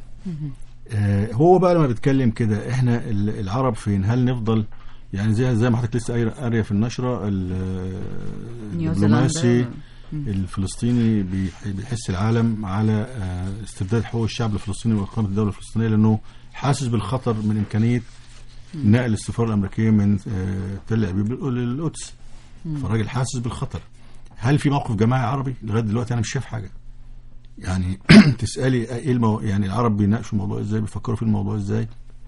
آه، هو بقى لما بيتكلم كده احنا ال- العرب فين هل نفضل يعني زي زي ما حضرتك لسه قايل- قاريه في النشره ال- الدبلوماسي نيوزيلندا الفلسطيني بيح- بيحس العالم على آه، استبداد حقوق الشعب الفلسطيني واقامه الدوله الفلسطينيه لانه حاسس بالخطر من امكانيه نقل السفاره الامريكيه من آه، تل ابيب للقدس فالراجل حاسس بالخطر هل في موقف جماعي عربي لغايه دلوقتي انا مش شايف حاجه يعني تسالي ايه المو... يعني العرب بيناقشوا الموضوع ازاي بيفكروا في الموضوع ازاي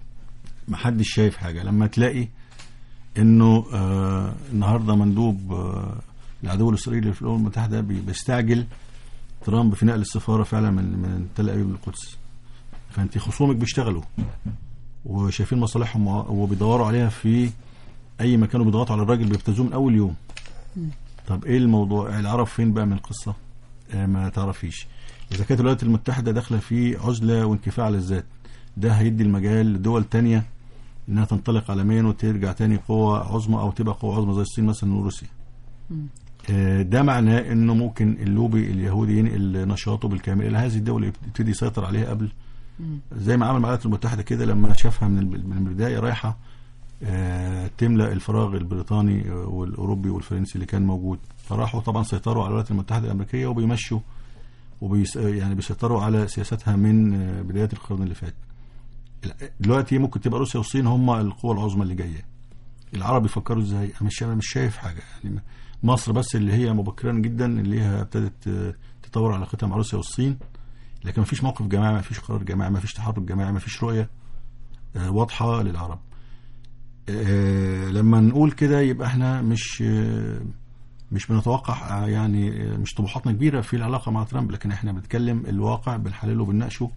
محدش شايف حاجه لما تلاقي انه آه النهارده مندوب آه العدو الاسرائيلي في الامم المتحده بي- بيستعجل ترامب في نقل السفاره فعلا من من تل ابيب للقدس فانت خصومك بيشتغلوا وشايفين مصالحهم وع- وبيدوروا عليها في اي مكان وبيضغطوا على الراجل بيبتزوه من اول يوم طب ايه الموضوع العرب فين بقى من القصه آه ما تعرفيش اذا كانت الولايات المتحده داخله في عزله وانكفاء على الذات ده هيدي المجال لدول تانية انها تنطلق عالميا وترجع تاني قوة عظمى او تبقى قوة عظمى زي الصين مثلا وروسيا آه، ده معناه انه ممكن اللوبي اليهودي ينقل نشاطه بالكامل الى هذه الدول يبتدي يسيطر عليها قبل زي ما عمل مع الولايات المتحده كده لما شافها من الب- من البدايه رايحه آه، تملا الفراغ البريطاني آه، والاوروبي والفرنسي اللي كان موجود فراحوا طبعا سيطروا على الولايات المتحده الامريكيه وبيمشوا وبيس يعني بيسيطروا على سياستها من آه، بدايه القرن اللي فات دلوقتي ممكن تبقى روسيا والصين هم القوى العظمى اللي جايه العرب يفكروا ازاي انا مش أنا مش شايف حاجه يعني مصر بس اللي هي مبكرا جدا اللي هي ابتدت آه، تطور علاقتها مع روسيا والصين لكن مفيش موقف جماعي مفيش قرار جماعي مفيش تحرك جماعي مفيش رؤيه آه، واضحه للعرب آه، لما نقول كده يبقى احنا مش آه، مش بنتوقع آه، يعني آه، مش طموحاتنا كبيره في العلاقه مع ترامب لكن احنا بنتكلم الواقع بنحلله وبنناقشه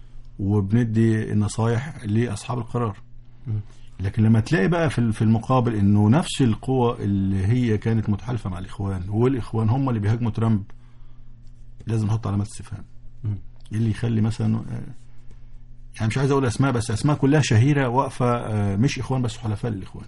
وبندي النصايح لاصحاب القرار لكن لما تلاقي بقى في في المقابل انه نفس القوى اللي هي كانت متحالفه مع الاخوان والاخوان هم اللي بيهاجموا ترامب لازم نحط علامات استفهام ايه اللي يخلي مثلا آه، يعني مش عايز اقول اسماء بس اسماء كلها شهيره واقفه آه، مش اخوان بس حلفاء للاخوان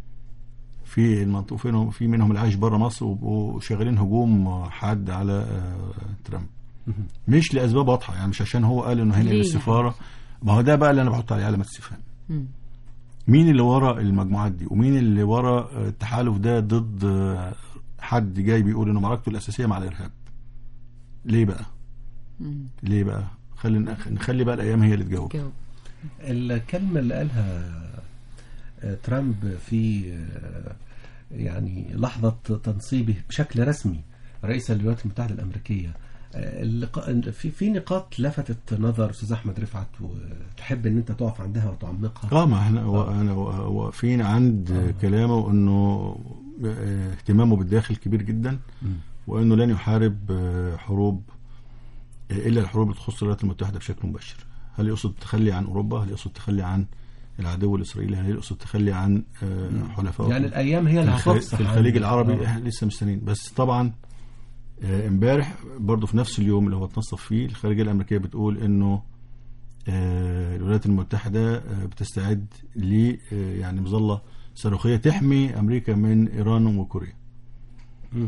في المنطقه فيهم في منهم اللي عايش بره مصر وبقوا شغالين هجوم حاد على آه، ترامب مش لاسباب واضحه يعني مش عشان هو قال انه هينقل ليه السفاره ما هو ده بقى اللي انا بحط عليه علامه استفهام مم. مين اللي ورا المجموعات دي ومين اللي ورا آه، التحالف ده ضد آه، حد جاي بيقول انه معركته الاساسيه مع الارهاب ليه بقى مم. ليه بقى خلي نخ- نخلي بقى الايام هي اللي تجاوب جاوب الكلمة اللي قالها آه، ترامب في آه، يعني لحظة تنصيبه بشكل رسمي رئيسا للولايات المتحدة الأمريكية آه، اللقاء- في في نقاط لفتت نظر أستاذ أحمد رفعت وتحب إن أنت تقف عندها وتعمقها اه ما احنا هو- انا هو- واقفين عند كلامه انه آه، اهتمامه بالداخل كبير جدا وانه لن يحارب آه، حروب آه، الا الحروب اللي تخص الولايات المتحده بشكل مباشر هل يقصد التخلي عن اوروبا هل يقصد التخلي عن العدو الاسرائيلي هل يقصد التخلي عن آه، حلفائه يعني الأيام هي في اللي الخ- هتفصح في الخليج عن- العربي آه. احنا لسه مستنيين بس طبعا آه، امبارح برضه في نفس اليوم اللي هو اتنصف فيه الخارجيه الامريكيه بتقول انه آه، الولايات المتحده آه، بتستعد ل آه، يعني مظله صاروخيه تحمي امريكا من ايران وكوريا مم.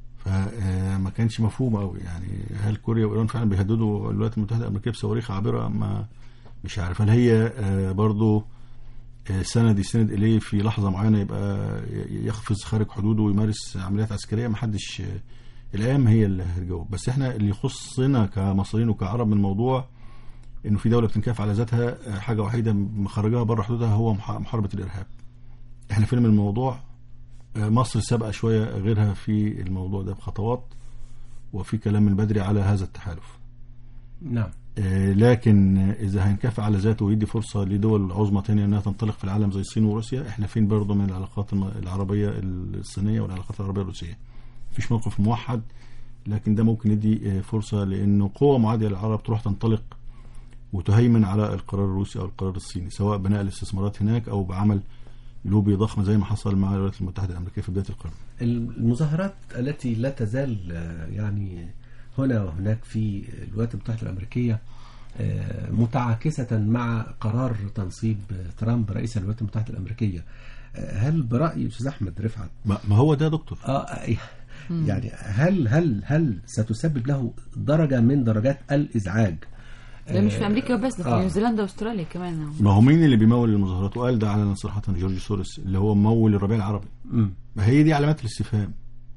فما كانش مفهوم قوي يعني هل كوريا وايران فعلا بيهددوا الولايات المتحده الامريكيه بصواريخ عابره ما مش عارف هل هي آه، برضو آه، سند يسند اليه في لحظه معينه يبقى ي- يقفز خارج حدوده ويمارس عمليات عسكريه ما حدش آه، الايام هي اللي هتجاوب بس احنا اللي يخصنا كمصريين وكعرب من الموضوع انه في دوله بتنكف على ذاتها آه، حاجه وحيده مخرجاها بره حدودها هو مح- محاربه الارهاب احنا فين من الموضوع آه، مصر سابقه شويه غيرها في الموضوع ده بخطوات وفي كلام من بدري على هذا التحالف نعم آه، لكن إذا هينكفي على ذاته ويدي فرصة لدول عظمى تانية أنها تنطلق في العالم زي الصين وروسيا إحنا فين برضه من العلاقات الم- العربية الصينية والعلاقات العربية الروسية مفيش موقف موحد لكن ده ممكن يدي آه، فرصة لأنه قوة معادية للعرب تروح تنطلق وتهيمن على القرار الروسي أو القرار الصيني سواء بناء الاستثمارات هناك أو بعمل لوبي ضخم زي ما حصل مع الولايات المتحدة الأمريكية في بداية القرن المظاهرات التي لا تزال آه، يعني هنا وهناك في الولايات المتحدة الأمريكية آه، متعاكسة مع قرار تنصيب ترامب رئيسا للولايات المتحدة الأمريكية آه، هل برأي أستاذ أحمد رفعت ما ما هو ده يا دكتور اه يعني هل هل هل ستسبب له درجة من درجات الإزعاج ده مش في امريكا بس ده في آه. نيوزيلندا واستراليا كمان ما هو مين اللي بيمول المظاهرات وقال ده علنا صراحة جورج سوريس اللي هو ممول الربيع العربي مم. ما هي دي علامات الاستفهام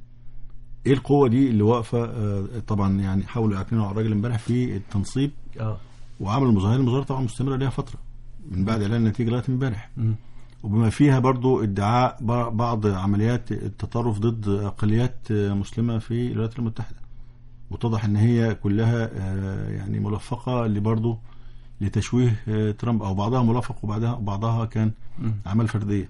ايه القوه دي اللي واقفه آه، طبعا يعني حاولوا يعكنوا على الراجل امبارح في التنصيب اه وعملوا المظاهره المظاهره طبعا مستمره ليها فتره من بعد اعلان النتيجه لغايه امبارح مم. وبما فيها برضو ادعاء ب- بعض عمليات التطرف ضد اقليات آه، مسلمه في الولايات المتحده واتضح ان هي كلها آه، يعني ملفقه لبرضو لتشويه آه، ترامب او بعضها ملفق وبعضها بعضها كان مم. اعمال فرديه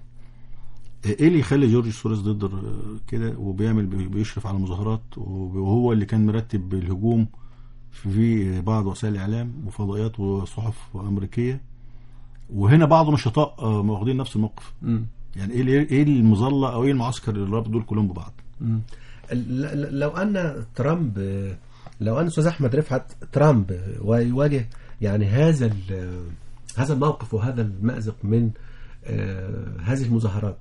ايه اللي يخلي جورج سوريس ضد الر- كده وبيعمل بي- بيشرف على مظاهرات وب- وهو اللي كان مرتب الهجوم في بعض وسائل الاعلام وفضائيات وصحف امريكيه وهنا بعض النشطاء آه، واخدين نفس الموقف مم. يعني ايه ايه المظله او ايه المعسكر اللي رابط دول كلهم ببعض مم. ل- ل- لو ان ترامب لو ان استاذ احمد رفعت ترامب ويواجه يعني هذا ال- هذا الموقف وهذا المأزق من آه، هذه المظاهرات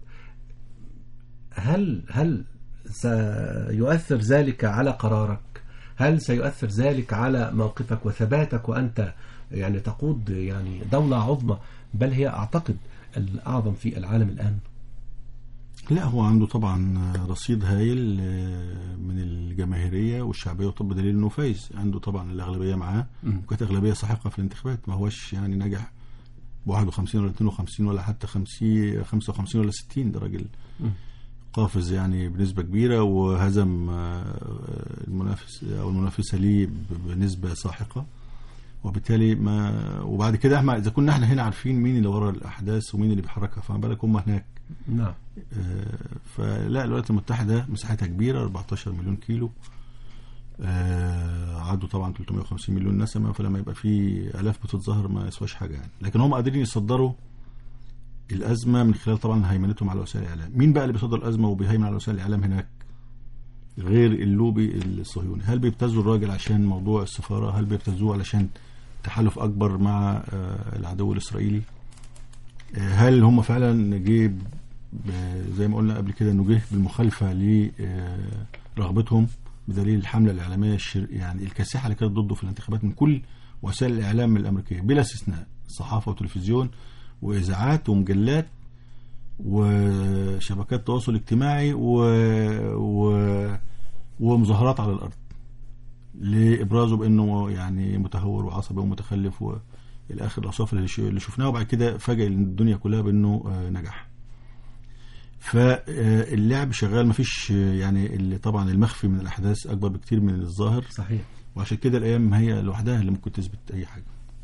هل هل سيؤثر ذلك على قرارك؟ هل سيؤثر ذلك على موقفك وثباتك وانت يعني تقود يعني دولة عظمى بل هي اعتقد الاعظم في العالم الان؟ لا هو عنده طبعا رصيد هايل آه، من الجماهيريه والشعبيه وطب دليل انه فايز عنده طبعا الاغلبيه معاه مم. وكانت اغلبيه ساحقه في الانتخابات ما هوش يعني نجح ب 51 ولا 52 ولا حتى 50 55 ولا 60 ده راجل مم. قافز يعني بنسبه كبيره وهزم آه، المنافس او المنافسه ليه ب- بنسبه ساحقه وبالتالي ما وبعد كده احنا اذا كنا احنا هنا عارفين مين اللي ورا الاحداث ومين اللي بيحركها فما بالك هم هناك نعم آه، فلا الولايات المتحدة مساحتها كبيرة 14 مليون كيلو آه، عدوا طبعا 350 مليون نسمة فلما يبقى في آلاف بتتظاهر ما يسواش حاجة يعني لكن هم قادرين يصدروا الأزمة من خلال طبعا هيمنتهم على وسائل الإعلام مين بقى اللي بيصدر الأزمة وبيهيمن على وسائل الإعلام هناك غير اللوبي الصهيوني هل بيبتزوا الراجل عشان موضوع السفارة هل بيبتزوه علشان تحالف أكبر مع آه، العدو الإسرائيلي آه، هل هم فعلا جه ب- زي ما قلنا قبل كده انه جه بالمخالفه لرغبتهم بدليل الحمله الاعلاميه الشر... يعني الكاسحه اللي كانت ضده في الانتخابات من كل وسائل الاعلام الامريكيه بلا استثناء صحافه وتلفزيون واذاعات ومجلات وشبكات تواصل اجتماعي و... و... ومظاهرات على الارض لابرازه بانه يعني متهور وعصبي ومتخلف والى اخر الاوصاف اللي ش- اللي شفناها وبعد كده فاجئ الدنيا كلها بانه آه، نجح فاللعب شغال مفيش آه، يعني اللي طبعا المخفي من الاحداث اكبر بكتير من الظاهر صحيح وعشان كده الايام هي لوحدها اللي ممكن تثبت اي حاجه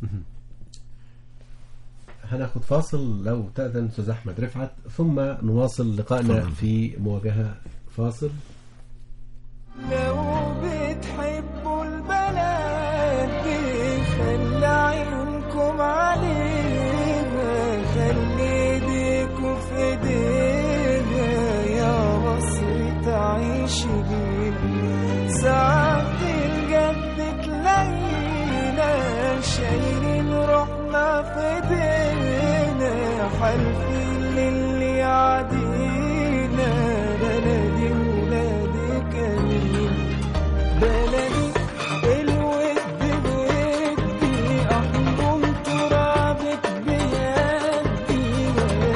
هناخد فاصل لو تأذن أستاذ أحمد رفعت ثم نواصل لقائنا اتفضل. في مواجهة فاصل لو بتحبوا البلد دي خلي عيونكم عليها خلي ايديكوا في ايديها يا مصر تعيش بينا ساعات الجد تلاقينا شايلين روحنا في ايدينا حالفين للي يعدينا بلدي ولادي كريم بلدي الود بودي احضن ترابك بيدي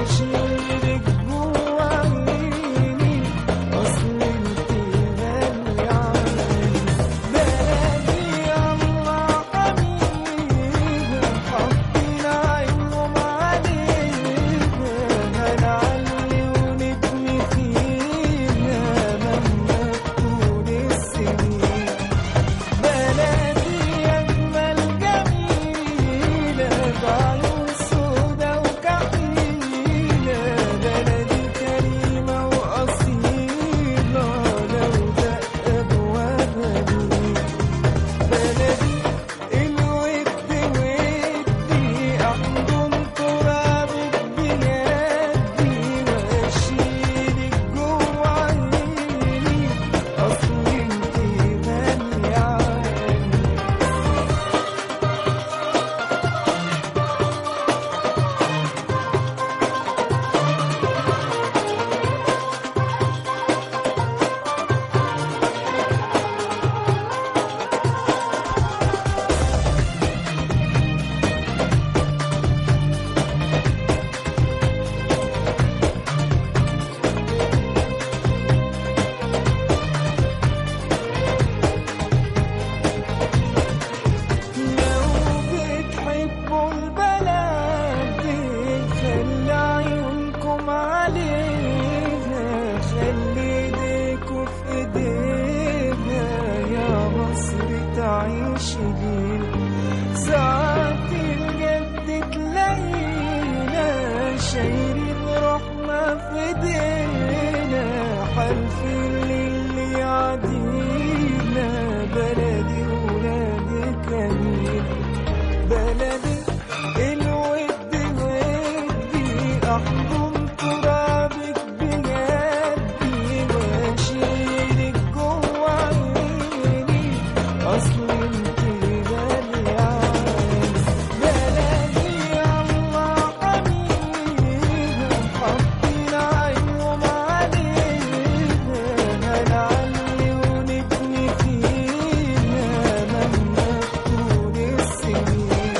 شديد ساعات الجد تلاقينا شايلين روحنا في ايدينا حالفين للي يعدينا بلدي ولادي كمين بلدي الود ودي احضن ترابك بجدي واشيلك جوا عيني اصل انت غالية علي بلدي الله حميها حاطين عينهم عليها هنعلي ونبني فيها مهما تكون السنين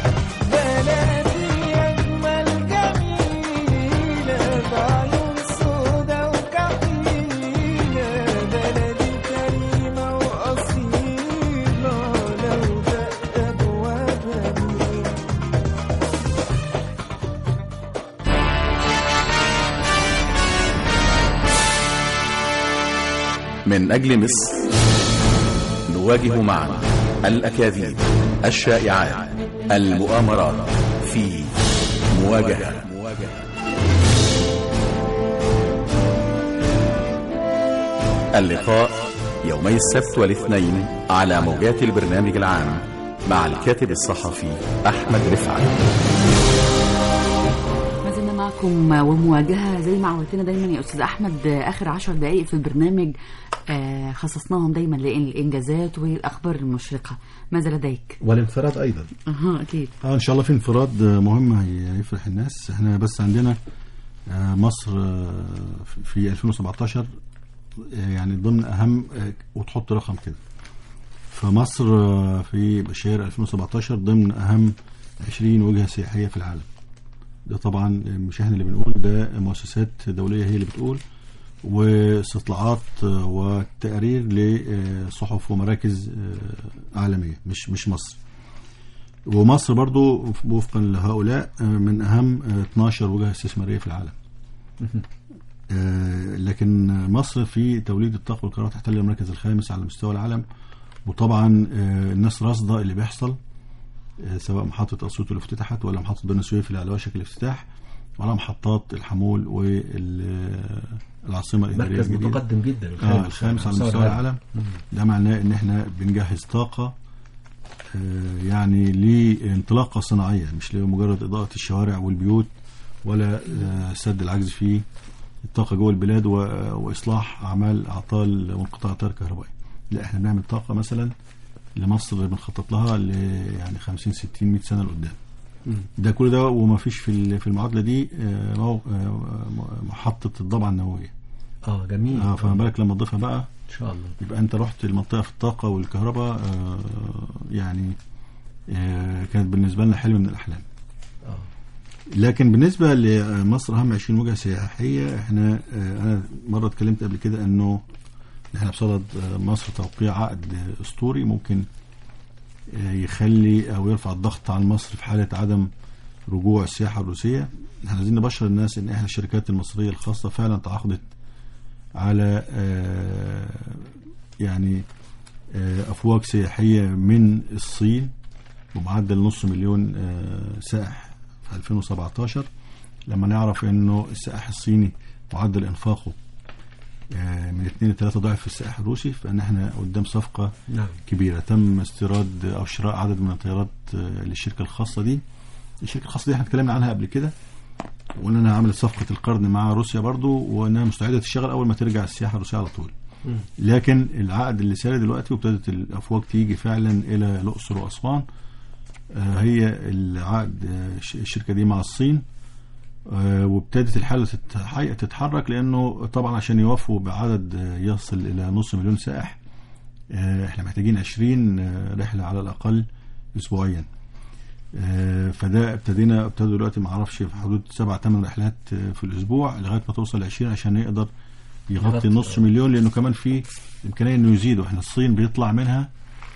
بلدي أجمل جميلة بعيون سودا وكحيلة بلدي كريمة وأصيلة لو دق أبوابها مين من أجل مصر نواجه معا الأكاذيب الشائعات المؤامرات في مواجهة اللقاء يومي السبت والاثنين على موجات البرنامج العام مع الكاتب الصحفي أحمد رفعت ما زلنا معكم ومواجهة زي ما عودتنا دايما يا أستاذ أحمد آخر عشر دقائق في البرنامج آه، خصصناهم دايما للإنجازات والأخبار المشرقة ماذا لديك؟ والانفراد ايضا أها أكيد اه ان شاء الله في انفراد آه، مهم هي- هيفرح الناس احنا بس عندنا آه، مصر آه، في 2017 آه، يعني ضمن اهم آه، وتحط رقم كده فمصر آه، في بشير 2017 ضمن اهم 20 وجهه سياحيه في العالم ده طبعا مش احنا اللي بنقول ده مؤسسات دوليه هي اللي بتقول واستطلاعات آه، وتقارير لصحف ومراكز آه، عالميه مش مش مصر ومصر برضو وفقا لهؤلاء آه، من أهم آه، 12 وجهة استثمارية في العالم آه، لكن مصر في توليد الطاقة والكهرباء تحتل المركز الخامس على مستوى العالم وطبعا آه، الناس راصدة اللي بيحصل آه، سواء محطة أسيوط اللي افتتحت ولا محطة بني سويف اللي على وشك الافتتاح ولا محطات الحمول والعاصمة الإدارية مركز الجديدة. متقدم جدا آه الخامس على مستوى العالم ده معناه ان احنا بنجهز طاقة آه، يعني لانطلاقة صناعية مش لمجرد إضاءة الشوارع والبيوت ولا آه، سد العجز في الطاقة جوه البلاد و- وإصلاح أعمال أعطال وانقطاع التيار الكهربائي لا احنا بنعمل طاقة مثلا لمصر بنخطط لها ل يعني 50 60 100 سنة لقدام ده كل ده وما فيش في ال- في المعادلة دي آه، مو- آه، محطة الضبعة النووية اه جميل اه فما بالك لما تضيفها بقى ان شاء الله يبقى انت رحت المنطقه في الطاقه والكهرباء آه، يعني آه، كانت بالنسبه لنا حلم من الاحلام اه لكن بالنسبه لمصر اهم 20 وجهه سياحيه احنا آه، انا مره اتكلمت قبل كده انه احنا بصدد آه، مصر توقيع عقد آه، اسطوري ممكن آه، يخلي او يرفع الضغط عن مصر في حاله عدم رجوع السياحه الروسيه احنا عايزين نبشر الناس ان احنا الشركات المصريه الخاصه فعلا تعاقدت على آه، يعني آه، افواج سياحيه من الصين بمعدل نص مليون آه، سائح في 2017 لما نعرف انه السائح الصيني معدل انفاقه آه، من 2 ل 3 ضعف السائح الروسي فان احنا قدام صفقه نعم كبيره تم استيراد او شراء عدد من الطيارات آه، للشركه الخاصه دي الشركه الخاصه دي احنا اتكلمنا عنها قبل كده وان انا عملت صفقه القرن مع روسيا برضو وانها مستعده تشتغل اول ما ترجع السياحه الروسيه على طول لكن العقد اللي ساري دلوقتي وابتدت الافواج تيجي فعلا الى الاقصر واسوان آه، هي العقد آه، الش- الشركه دي مع الصين آه، وابتدت الحاله تتح- تتحرك لانه طبعا عشان يوفوا بعدد آه، يصل الى نص مليون سائح آه، احنا محتاجين 20 آه، رحله على الاقل اسبوعيا آه، فده ابتدينا ابتدوا دلوقتي ما اعرفش في حدود سبع ثمان رحلات آه، في الاسبوع لغايه ما توصل 20 عشان يقدر يغطي يغطي. نص مليون لانه كمان في امكانيه انه يزيدوا احنا الصين بيطلع منها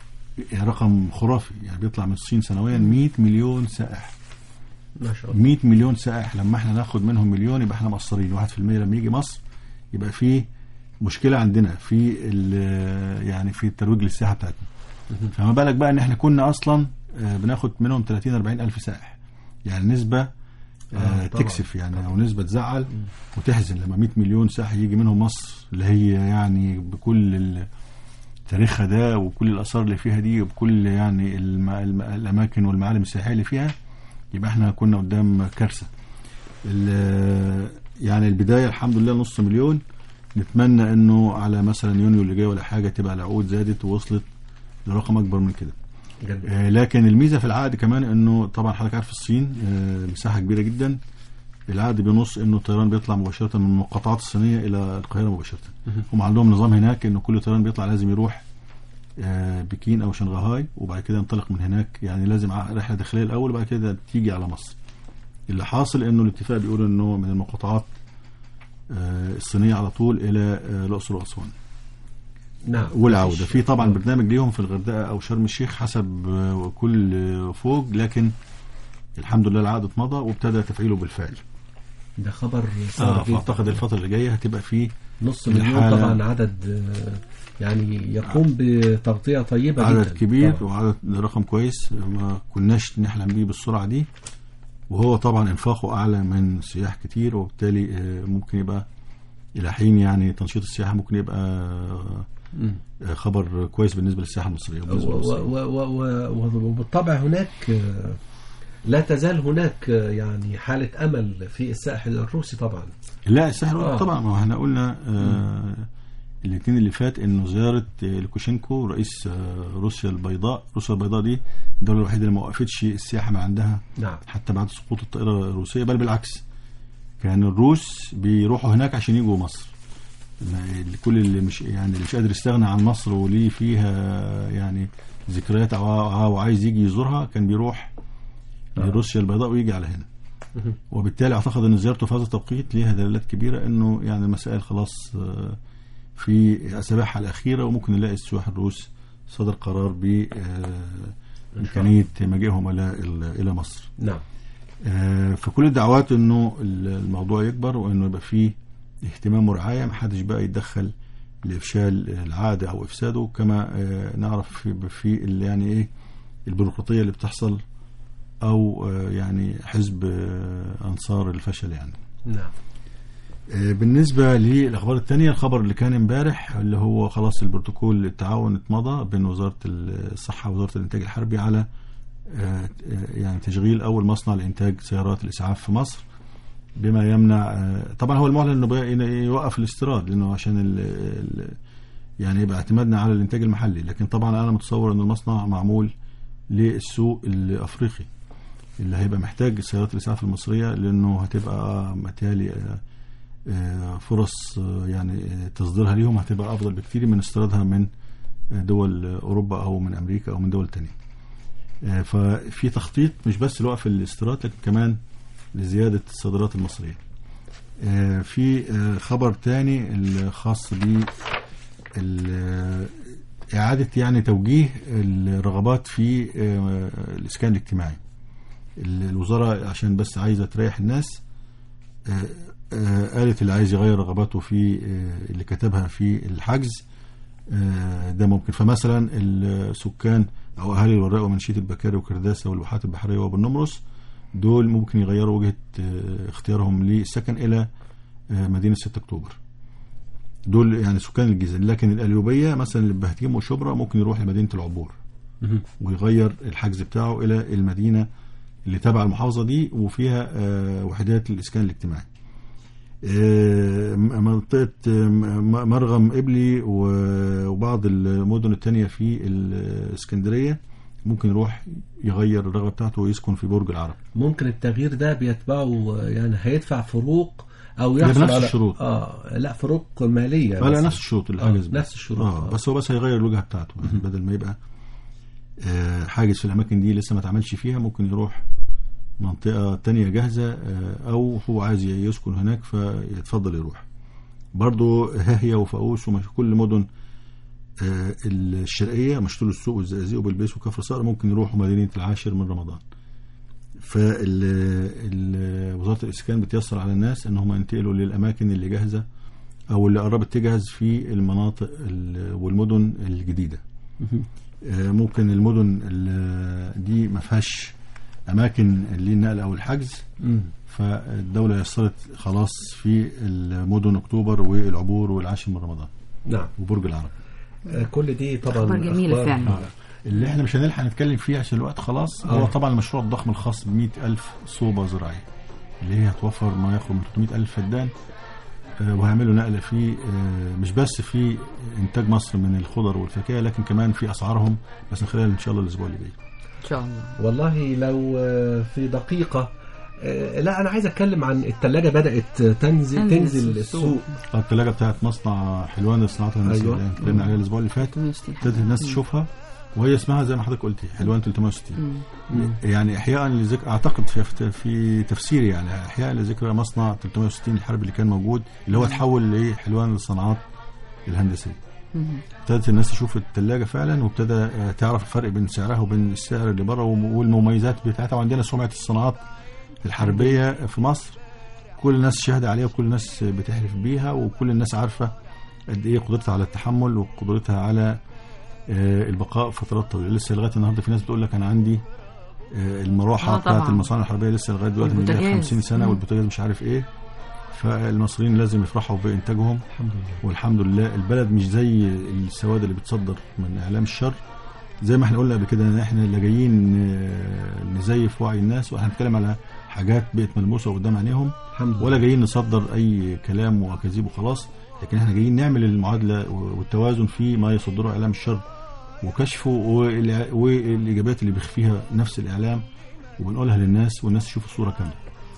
رقم خرافي يعني بيطلع من الصين سنويا 100 مليون سائح ما شاء الله 100 مليون سائح لما احنا ناخد منهم مليون يبقى احنا مقصرين 1% لما يجي مصر يبقى في مشكله عندنا في ال- يعني في الترويج للسياحه بتاعتنا فما بالك بقى ان احنا كنا اصلا آه، بناخد منهم 30 40 الف سائح يعني نسبه آه آه، طبعاً. تكسف يعني او نسبه تزعل وتحزن لما 100 مليون سائح يجي منهم مصر اللي هي يعني بكل ال- تاريخها ده وكل الاثار اللي فيها دي وبكل يعني الم... الم... الاماكن والمعالم السياحيه اللي فيها يبقى احنا كنا قدام كارثه ال- يعني البدايه الحمد لله نص مليون نتمنى انه على مثلا يونيو اللي جاي ولا حاجه تبقى العقود زادت ووصلت لرقم اكبر من كده جد. آه، لكن الميزه في العقد كمان انه طبعا حضرتك عارف الصين آه، مساحه كبيره جدا العقد بينص انه الطيران بيطلع مباشره من المقاطعات الصينيه الى القاهره مباشره هم عندهم نظام هناك انه كل طيران بيطلع لازم يروح آه، بكين او شنغهاي وبعد كده ينطلق من هناك يعني لازم ع- رحله داخليه الاول وبعد كده تيجي على مصر اللي حاصل انه الاتفاق بيقول انه من المقاطعات آه، الصينيه على طول الى آه، الاقصر واسوان نعم والعوده في طبعا برنامج ليهم في الغردقه او شرم الشيخ حسب آه، كل آه، فوج لكن الحمد لله العقد اتمضى وابتدى تفعيله بالفعل ده خبر آه صار جدا. فاعتقد الفتره اللي جايه هتبقى فيه نص مليون الحالة- طبعا عدد آه، يعني يقوم بتغطية طيبة عدد جدا كبير طبعاً. وعدد رقم كويس ما كناش نحلم بيه بالسرعه دي وهو طبعا انفاقه اعلى من سياح كتير وبالتالي آه، ممكن يبقى الى حين يعني تنشيط السياحه ممكن يبقى آه، آه، خبر كويس بالنسبه للسياحه المصريه و- وبالنسبة و- للمصريين. و- و- و- وبالطبع هناك آه، لا تزال هناك آه، يعني حالة أمل في الساحل الروسي طبعا لا الساحل آه. طبعا ما احنا قلنا آه الاثنين اللي فات انه زياره آه، لوكاشينكو رئيس آه روسيا البيضاء روسيا البيضاء دي الدوله الوحيده اللي ما وقفتش السياحه من عندها نعم حتى بعد سقوط الطائره الروسيه بل بالعكس كان الروس بيروحوا هناك عشان يجوا مصر ما- كل اللي مش يعني اللي مش قادر يستغنى عن مصر وليه فيها يعني ذكريات او أو عايز يجي يزورها كان بيروح لروسيا البيضاء ويجي على هنا وبالتالي اعتقد ان زيارته في هذا التوقيت ليها دلالات كبيره انه يعني المسائل خلاص آه، في اسابيعها الاخيره وممكن نلاقي السياح الروس صدر قرار ب آه، امكانيه مجيئهم الى الى مصر. نعم آه، فكل الدعوات انه الموضوع يكبر وانه يبقى فيه اهتمام ورعايه محدش بقى يتدخل لافشال العقد او افساده كما آه، نعرف في, في ال- يعني ايه البيروقراطيه اللي بتحصل او آه، يعني حزب آه، انصار الفشل يعني نعم آه، بالنسبة للأخبار التانية الخبر اللي كان امبارح اللي هو خلاص البروتوكول التعاون اتمضى بين وزارة الصحة ووزارة الإنتاج الحربي على آه، آه، يعني تشغيل أول مصنع لإنتاج سيارات الإسعاف في مصر بما يمنع آه، طبعا هو المعلن انه بقى يوقف الاستيراد لانه عشان ال ال يعني يبقى اعتمادنا على الانتاج المحلي لكن طبعا انا متصور ان المصنع معمول للسوق الافريقي اللي هيبقى محتاج سيارات الاسعاف المصريه لانه هتبقى متهيألي آه، آه، فرص آه، يعني آه، تصديرها ليهم هتبقى افضل بكتير من استيرادها من آه، دول آه، اوروبا او من امريكا او من دول تانية آه، ففي تخطيط مش بس لوقف الاستيراد لكن كمان لزياده الصادرات المصريه آه، في آه، خبر تاني الخاص ب ال- إعادة يعني توجيه الرغبات في آه، الإسكان الاجتماعي ال- الوزارة عشان بس عايزة تريح الناس آه، آه، قالت اللي عايز يغير رغباته في آه، اللي كتبها في الحجز آه، ده ممكن فمثلا السكان أو أهالي الوراق ومنشية البكاري وكرداسة والواحات البحرية وبالنمرس دول ممكن يغيروا وجهة آه، اختيارهم للسكن إلى آه، مدينة 6 أكتوبر دول يعني سكان الجيزة لكن القليوبية مثلا اللي بهتيم وشبرا ممكن يروح لمدينة العبور ويغير الحجز بتاعه إلى المدينة اللي تبع المحافظة دي وفيها آه، وحدات الإسكان الاجتماعي آه، م- منطقة آه، م- مرغم إبلي و- وبعض المدن التانية في الإسكندرية ممكن يروح يغير الرغبة بتاعته ويسكن في برج العرب ممكن التغيير ده بيتبعه آه، يعني هيدفع فروق او ده يحصل بنفس على الشروط. اه لا فروق ماليه لا لا مثلاً. نفس الشروط اللي آه، حاجز بيه. نفس الشروط اه آه. بس هو بس هيغير الوجهه بتاعته يعني بدل ما يبقى آه حاجز في الاماكن دي لسه ما اتعملش فيها ممكن يروح منطقه تانية جاهزه آه او هو عايز يسكن هناك فيتفضل يروح برضو هاهية وفاقوس وكل مدن آه الشرقيه مشتول السوق والزقازيق وبلبيس وكفر صقر ممكن يروحوا مدينه العاشر من رمضان فوزاره الاسكان بتيسر على الناس ان هم ينتقلوا للاماكن اللي جاهزه او اللي قربت تجهز في المناطق ال- والمدن الجديده آه، ممكن المدن ال- دي ما فيهاش اماكن للنقل او الحجز مم. فالدوله يسرت خلاص في المدن اكتوبر والعبور والعاشر من رمضان نعم وبرج العرب آه، كل دي طبعا أخبار جميلة أخبار- فعلا. آه. اللي احنا مش هنلحق نتكلم فيه عشان الوقت خلاص هو آه. طبعا المشروع الضخم الخاص ب ألف صوبة زراعية اللي هي هتوفر ما يقرب من 300 ألف فدان آه، وهيعملوا نقلة في آه، مش بس في إنتاج مصر من الخضر والفاكهة لكن كمان في أسعارهم بس من خلال إن شاء الله الأسبوع اللي جاي ان شاء الله والله لو آه، في دقيقة آه، لا أنا عايز أتكلم عن الثلاجة بدأت تنزل تنزل تنزل السوق. السوق الثلاجة بتاعت مصنع حلوان للصناعات الهندسية أيوة. اللي اتكلمنا عليها الأسبوع اللي فات 360 ابتدت الناس تشوفها وهي اسمها زي ما حضرتك قلتي حلوان 360 يعني احياء لذكر اعتقد في, في تفسير يعني احياء لذكرى مصنع 360 الحرب اللي كان موجود اللي هو تحول لحلوان للصناعات الهندسيه مم. ابتدت الناس تشوف الثلاجه فعلا وابتدى آه، تعرف الفرق بين سعرها وبين السعر اللي بره وم- والمميزات بتاعتها وعندنا سمعه الصناعات الحربيه في مصر كل الناس شاهده عليها وكل الناس بتحلف بيها وكل الناس عارفه قد ايه قدرتها على التحمل وقدرتها على آه، البقاء فترات طويله لسه لغايه النهارده في ناس بتقول لك انا عندي آه، المروحه آه، بتاعت طبعاً. المصانع الحربيه لسه لغايه دلوقتي من والبوتاجاز. 50 سنه مم. والبوتاجاز مش عارف ايه فالمصريين لازم يفرحوا بانتاجهم الحمد لله والحمد لله البلد مش زي السواد اللي بتصدر من اعلام الشر زي ما احنا قلنا قبل كده ان احنا لا جايين آه، نزيف وعي الناس واحنا بنتكلم على حاجات بقت ملموسه قدام عينيهم الحمد لله ولا جايين نصدر اي كلام واكاذيب وخلاص لكن احنا جايين نعمل المعادله والتوازن في ما يصدره اعلام الشر وكشفه والع- والاجابات اللي بيخفيها نفس الاعلام وبنقولها للناس والناس تشوف الصوره كامله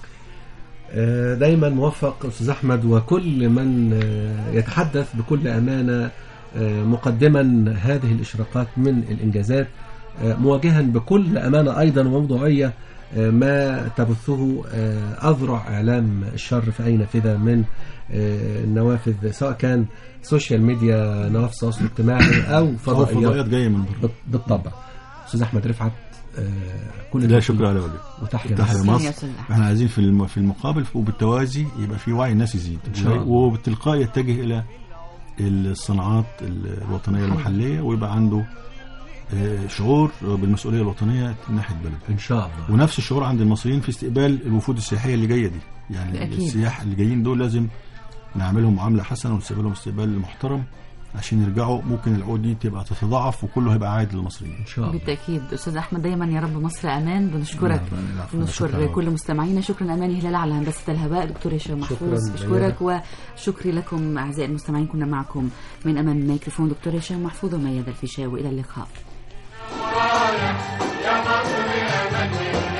آه، دايما موفق استاذ احمد وكل من آه، يتحدث بكل امانه آه، مقدما هذه الاشراقات من الانجازات آه، مواجها بكل امانه ايضا وموضوعيه آه، ما تبثه آه، اذرع اعلام الشر في اي نافذه من آه، النوافذ سواء كان سوشيال ميديا نوافذ التواصل الاجتماعي او هو فضائيات فضائيات جايه من بره بال- بالطبع استاذ احمد رفعت آه، كل لا التوفيق شكرا على واجب وتحيا تحيا مصر. يا مصر أستاذ أحمد. احنا عايزين في الم- في المقابل وبالتوازي يبقى في وعي الناس يزيد إن شاء الله. وبالتلقاء يتجه الى الصناعات الوطنيه المحليه ويبقى عنده آه، شعور بالمسؤوليه الوطنيه ناحيه بلده ان شاء الله ونفس الشعور عند المصريين في استقبال الوفود السياحيه اللي جايه دي يعني أكيد. السياح اللي جايين دول لازم نعملهم معامله حسنه ونستقبلهم استقبال محترم عشان يرجعوا ممكن العقود دي تبقى تتضاعف وكله هيبقى عائد للمصريين ان شاء الله بالتاكيد استاذ احمد دايما يا رب مصر امان بنشكرك نعم، العفو. نشكر شكراً. كل مستمعينا شكرا اماني هلال على هندسه الهواء دكتور هشام محفوظ شكراً، بشكرك وشكري لكم اعزائي المستمعين كنا معكم من امام الميكروفون دكتور هشام محفوظ وميادة الفيشاوي الى اللقاء يا مصر يا مجد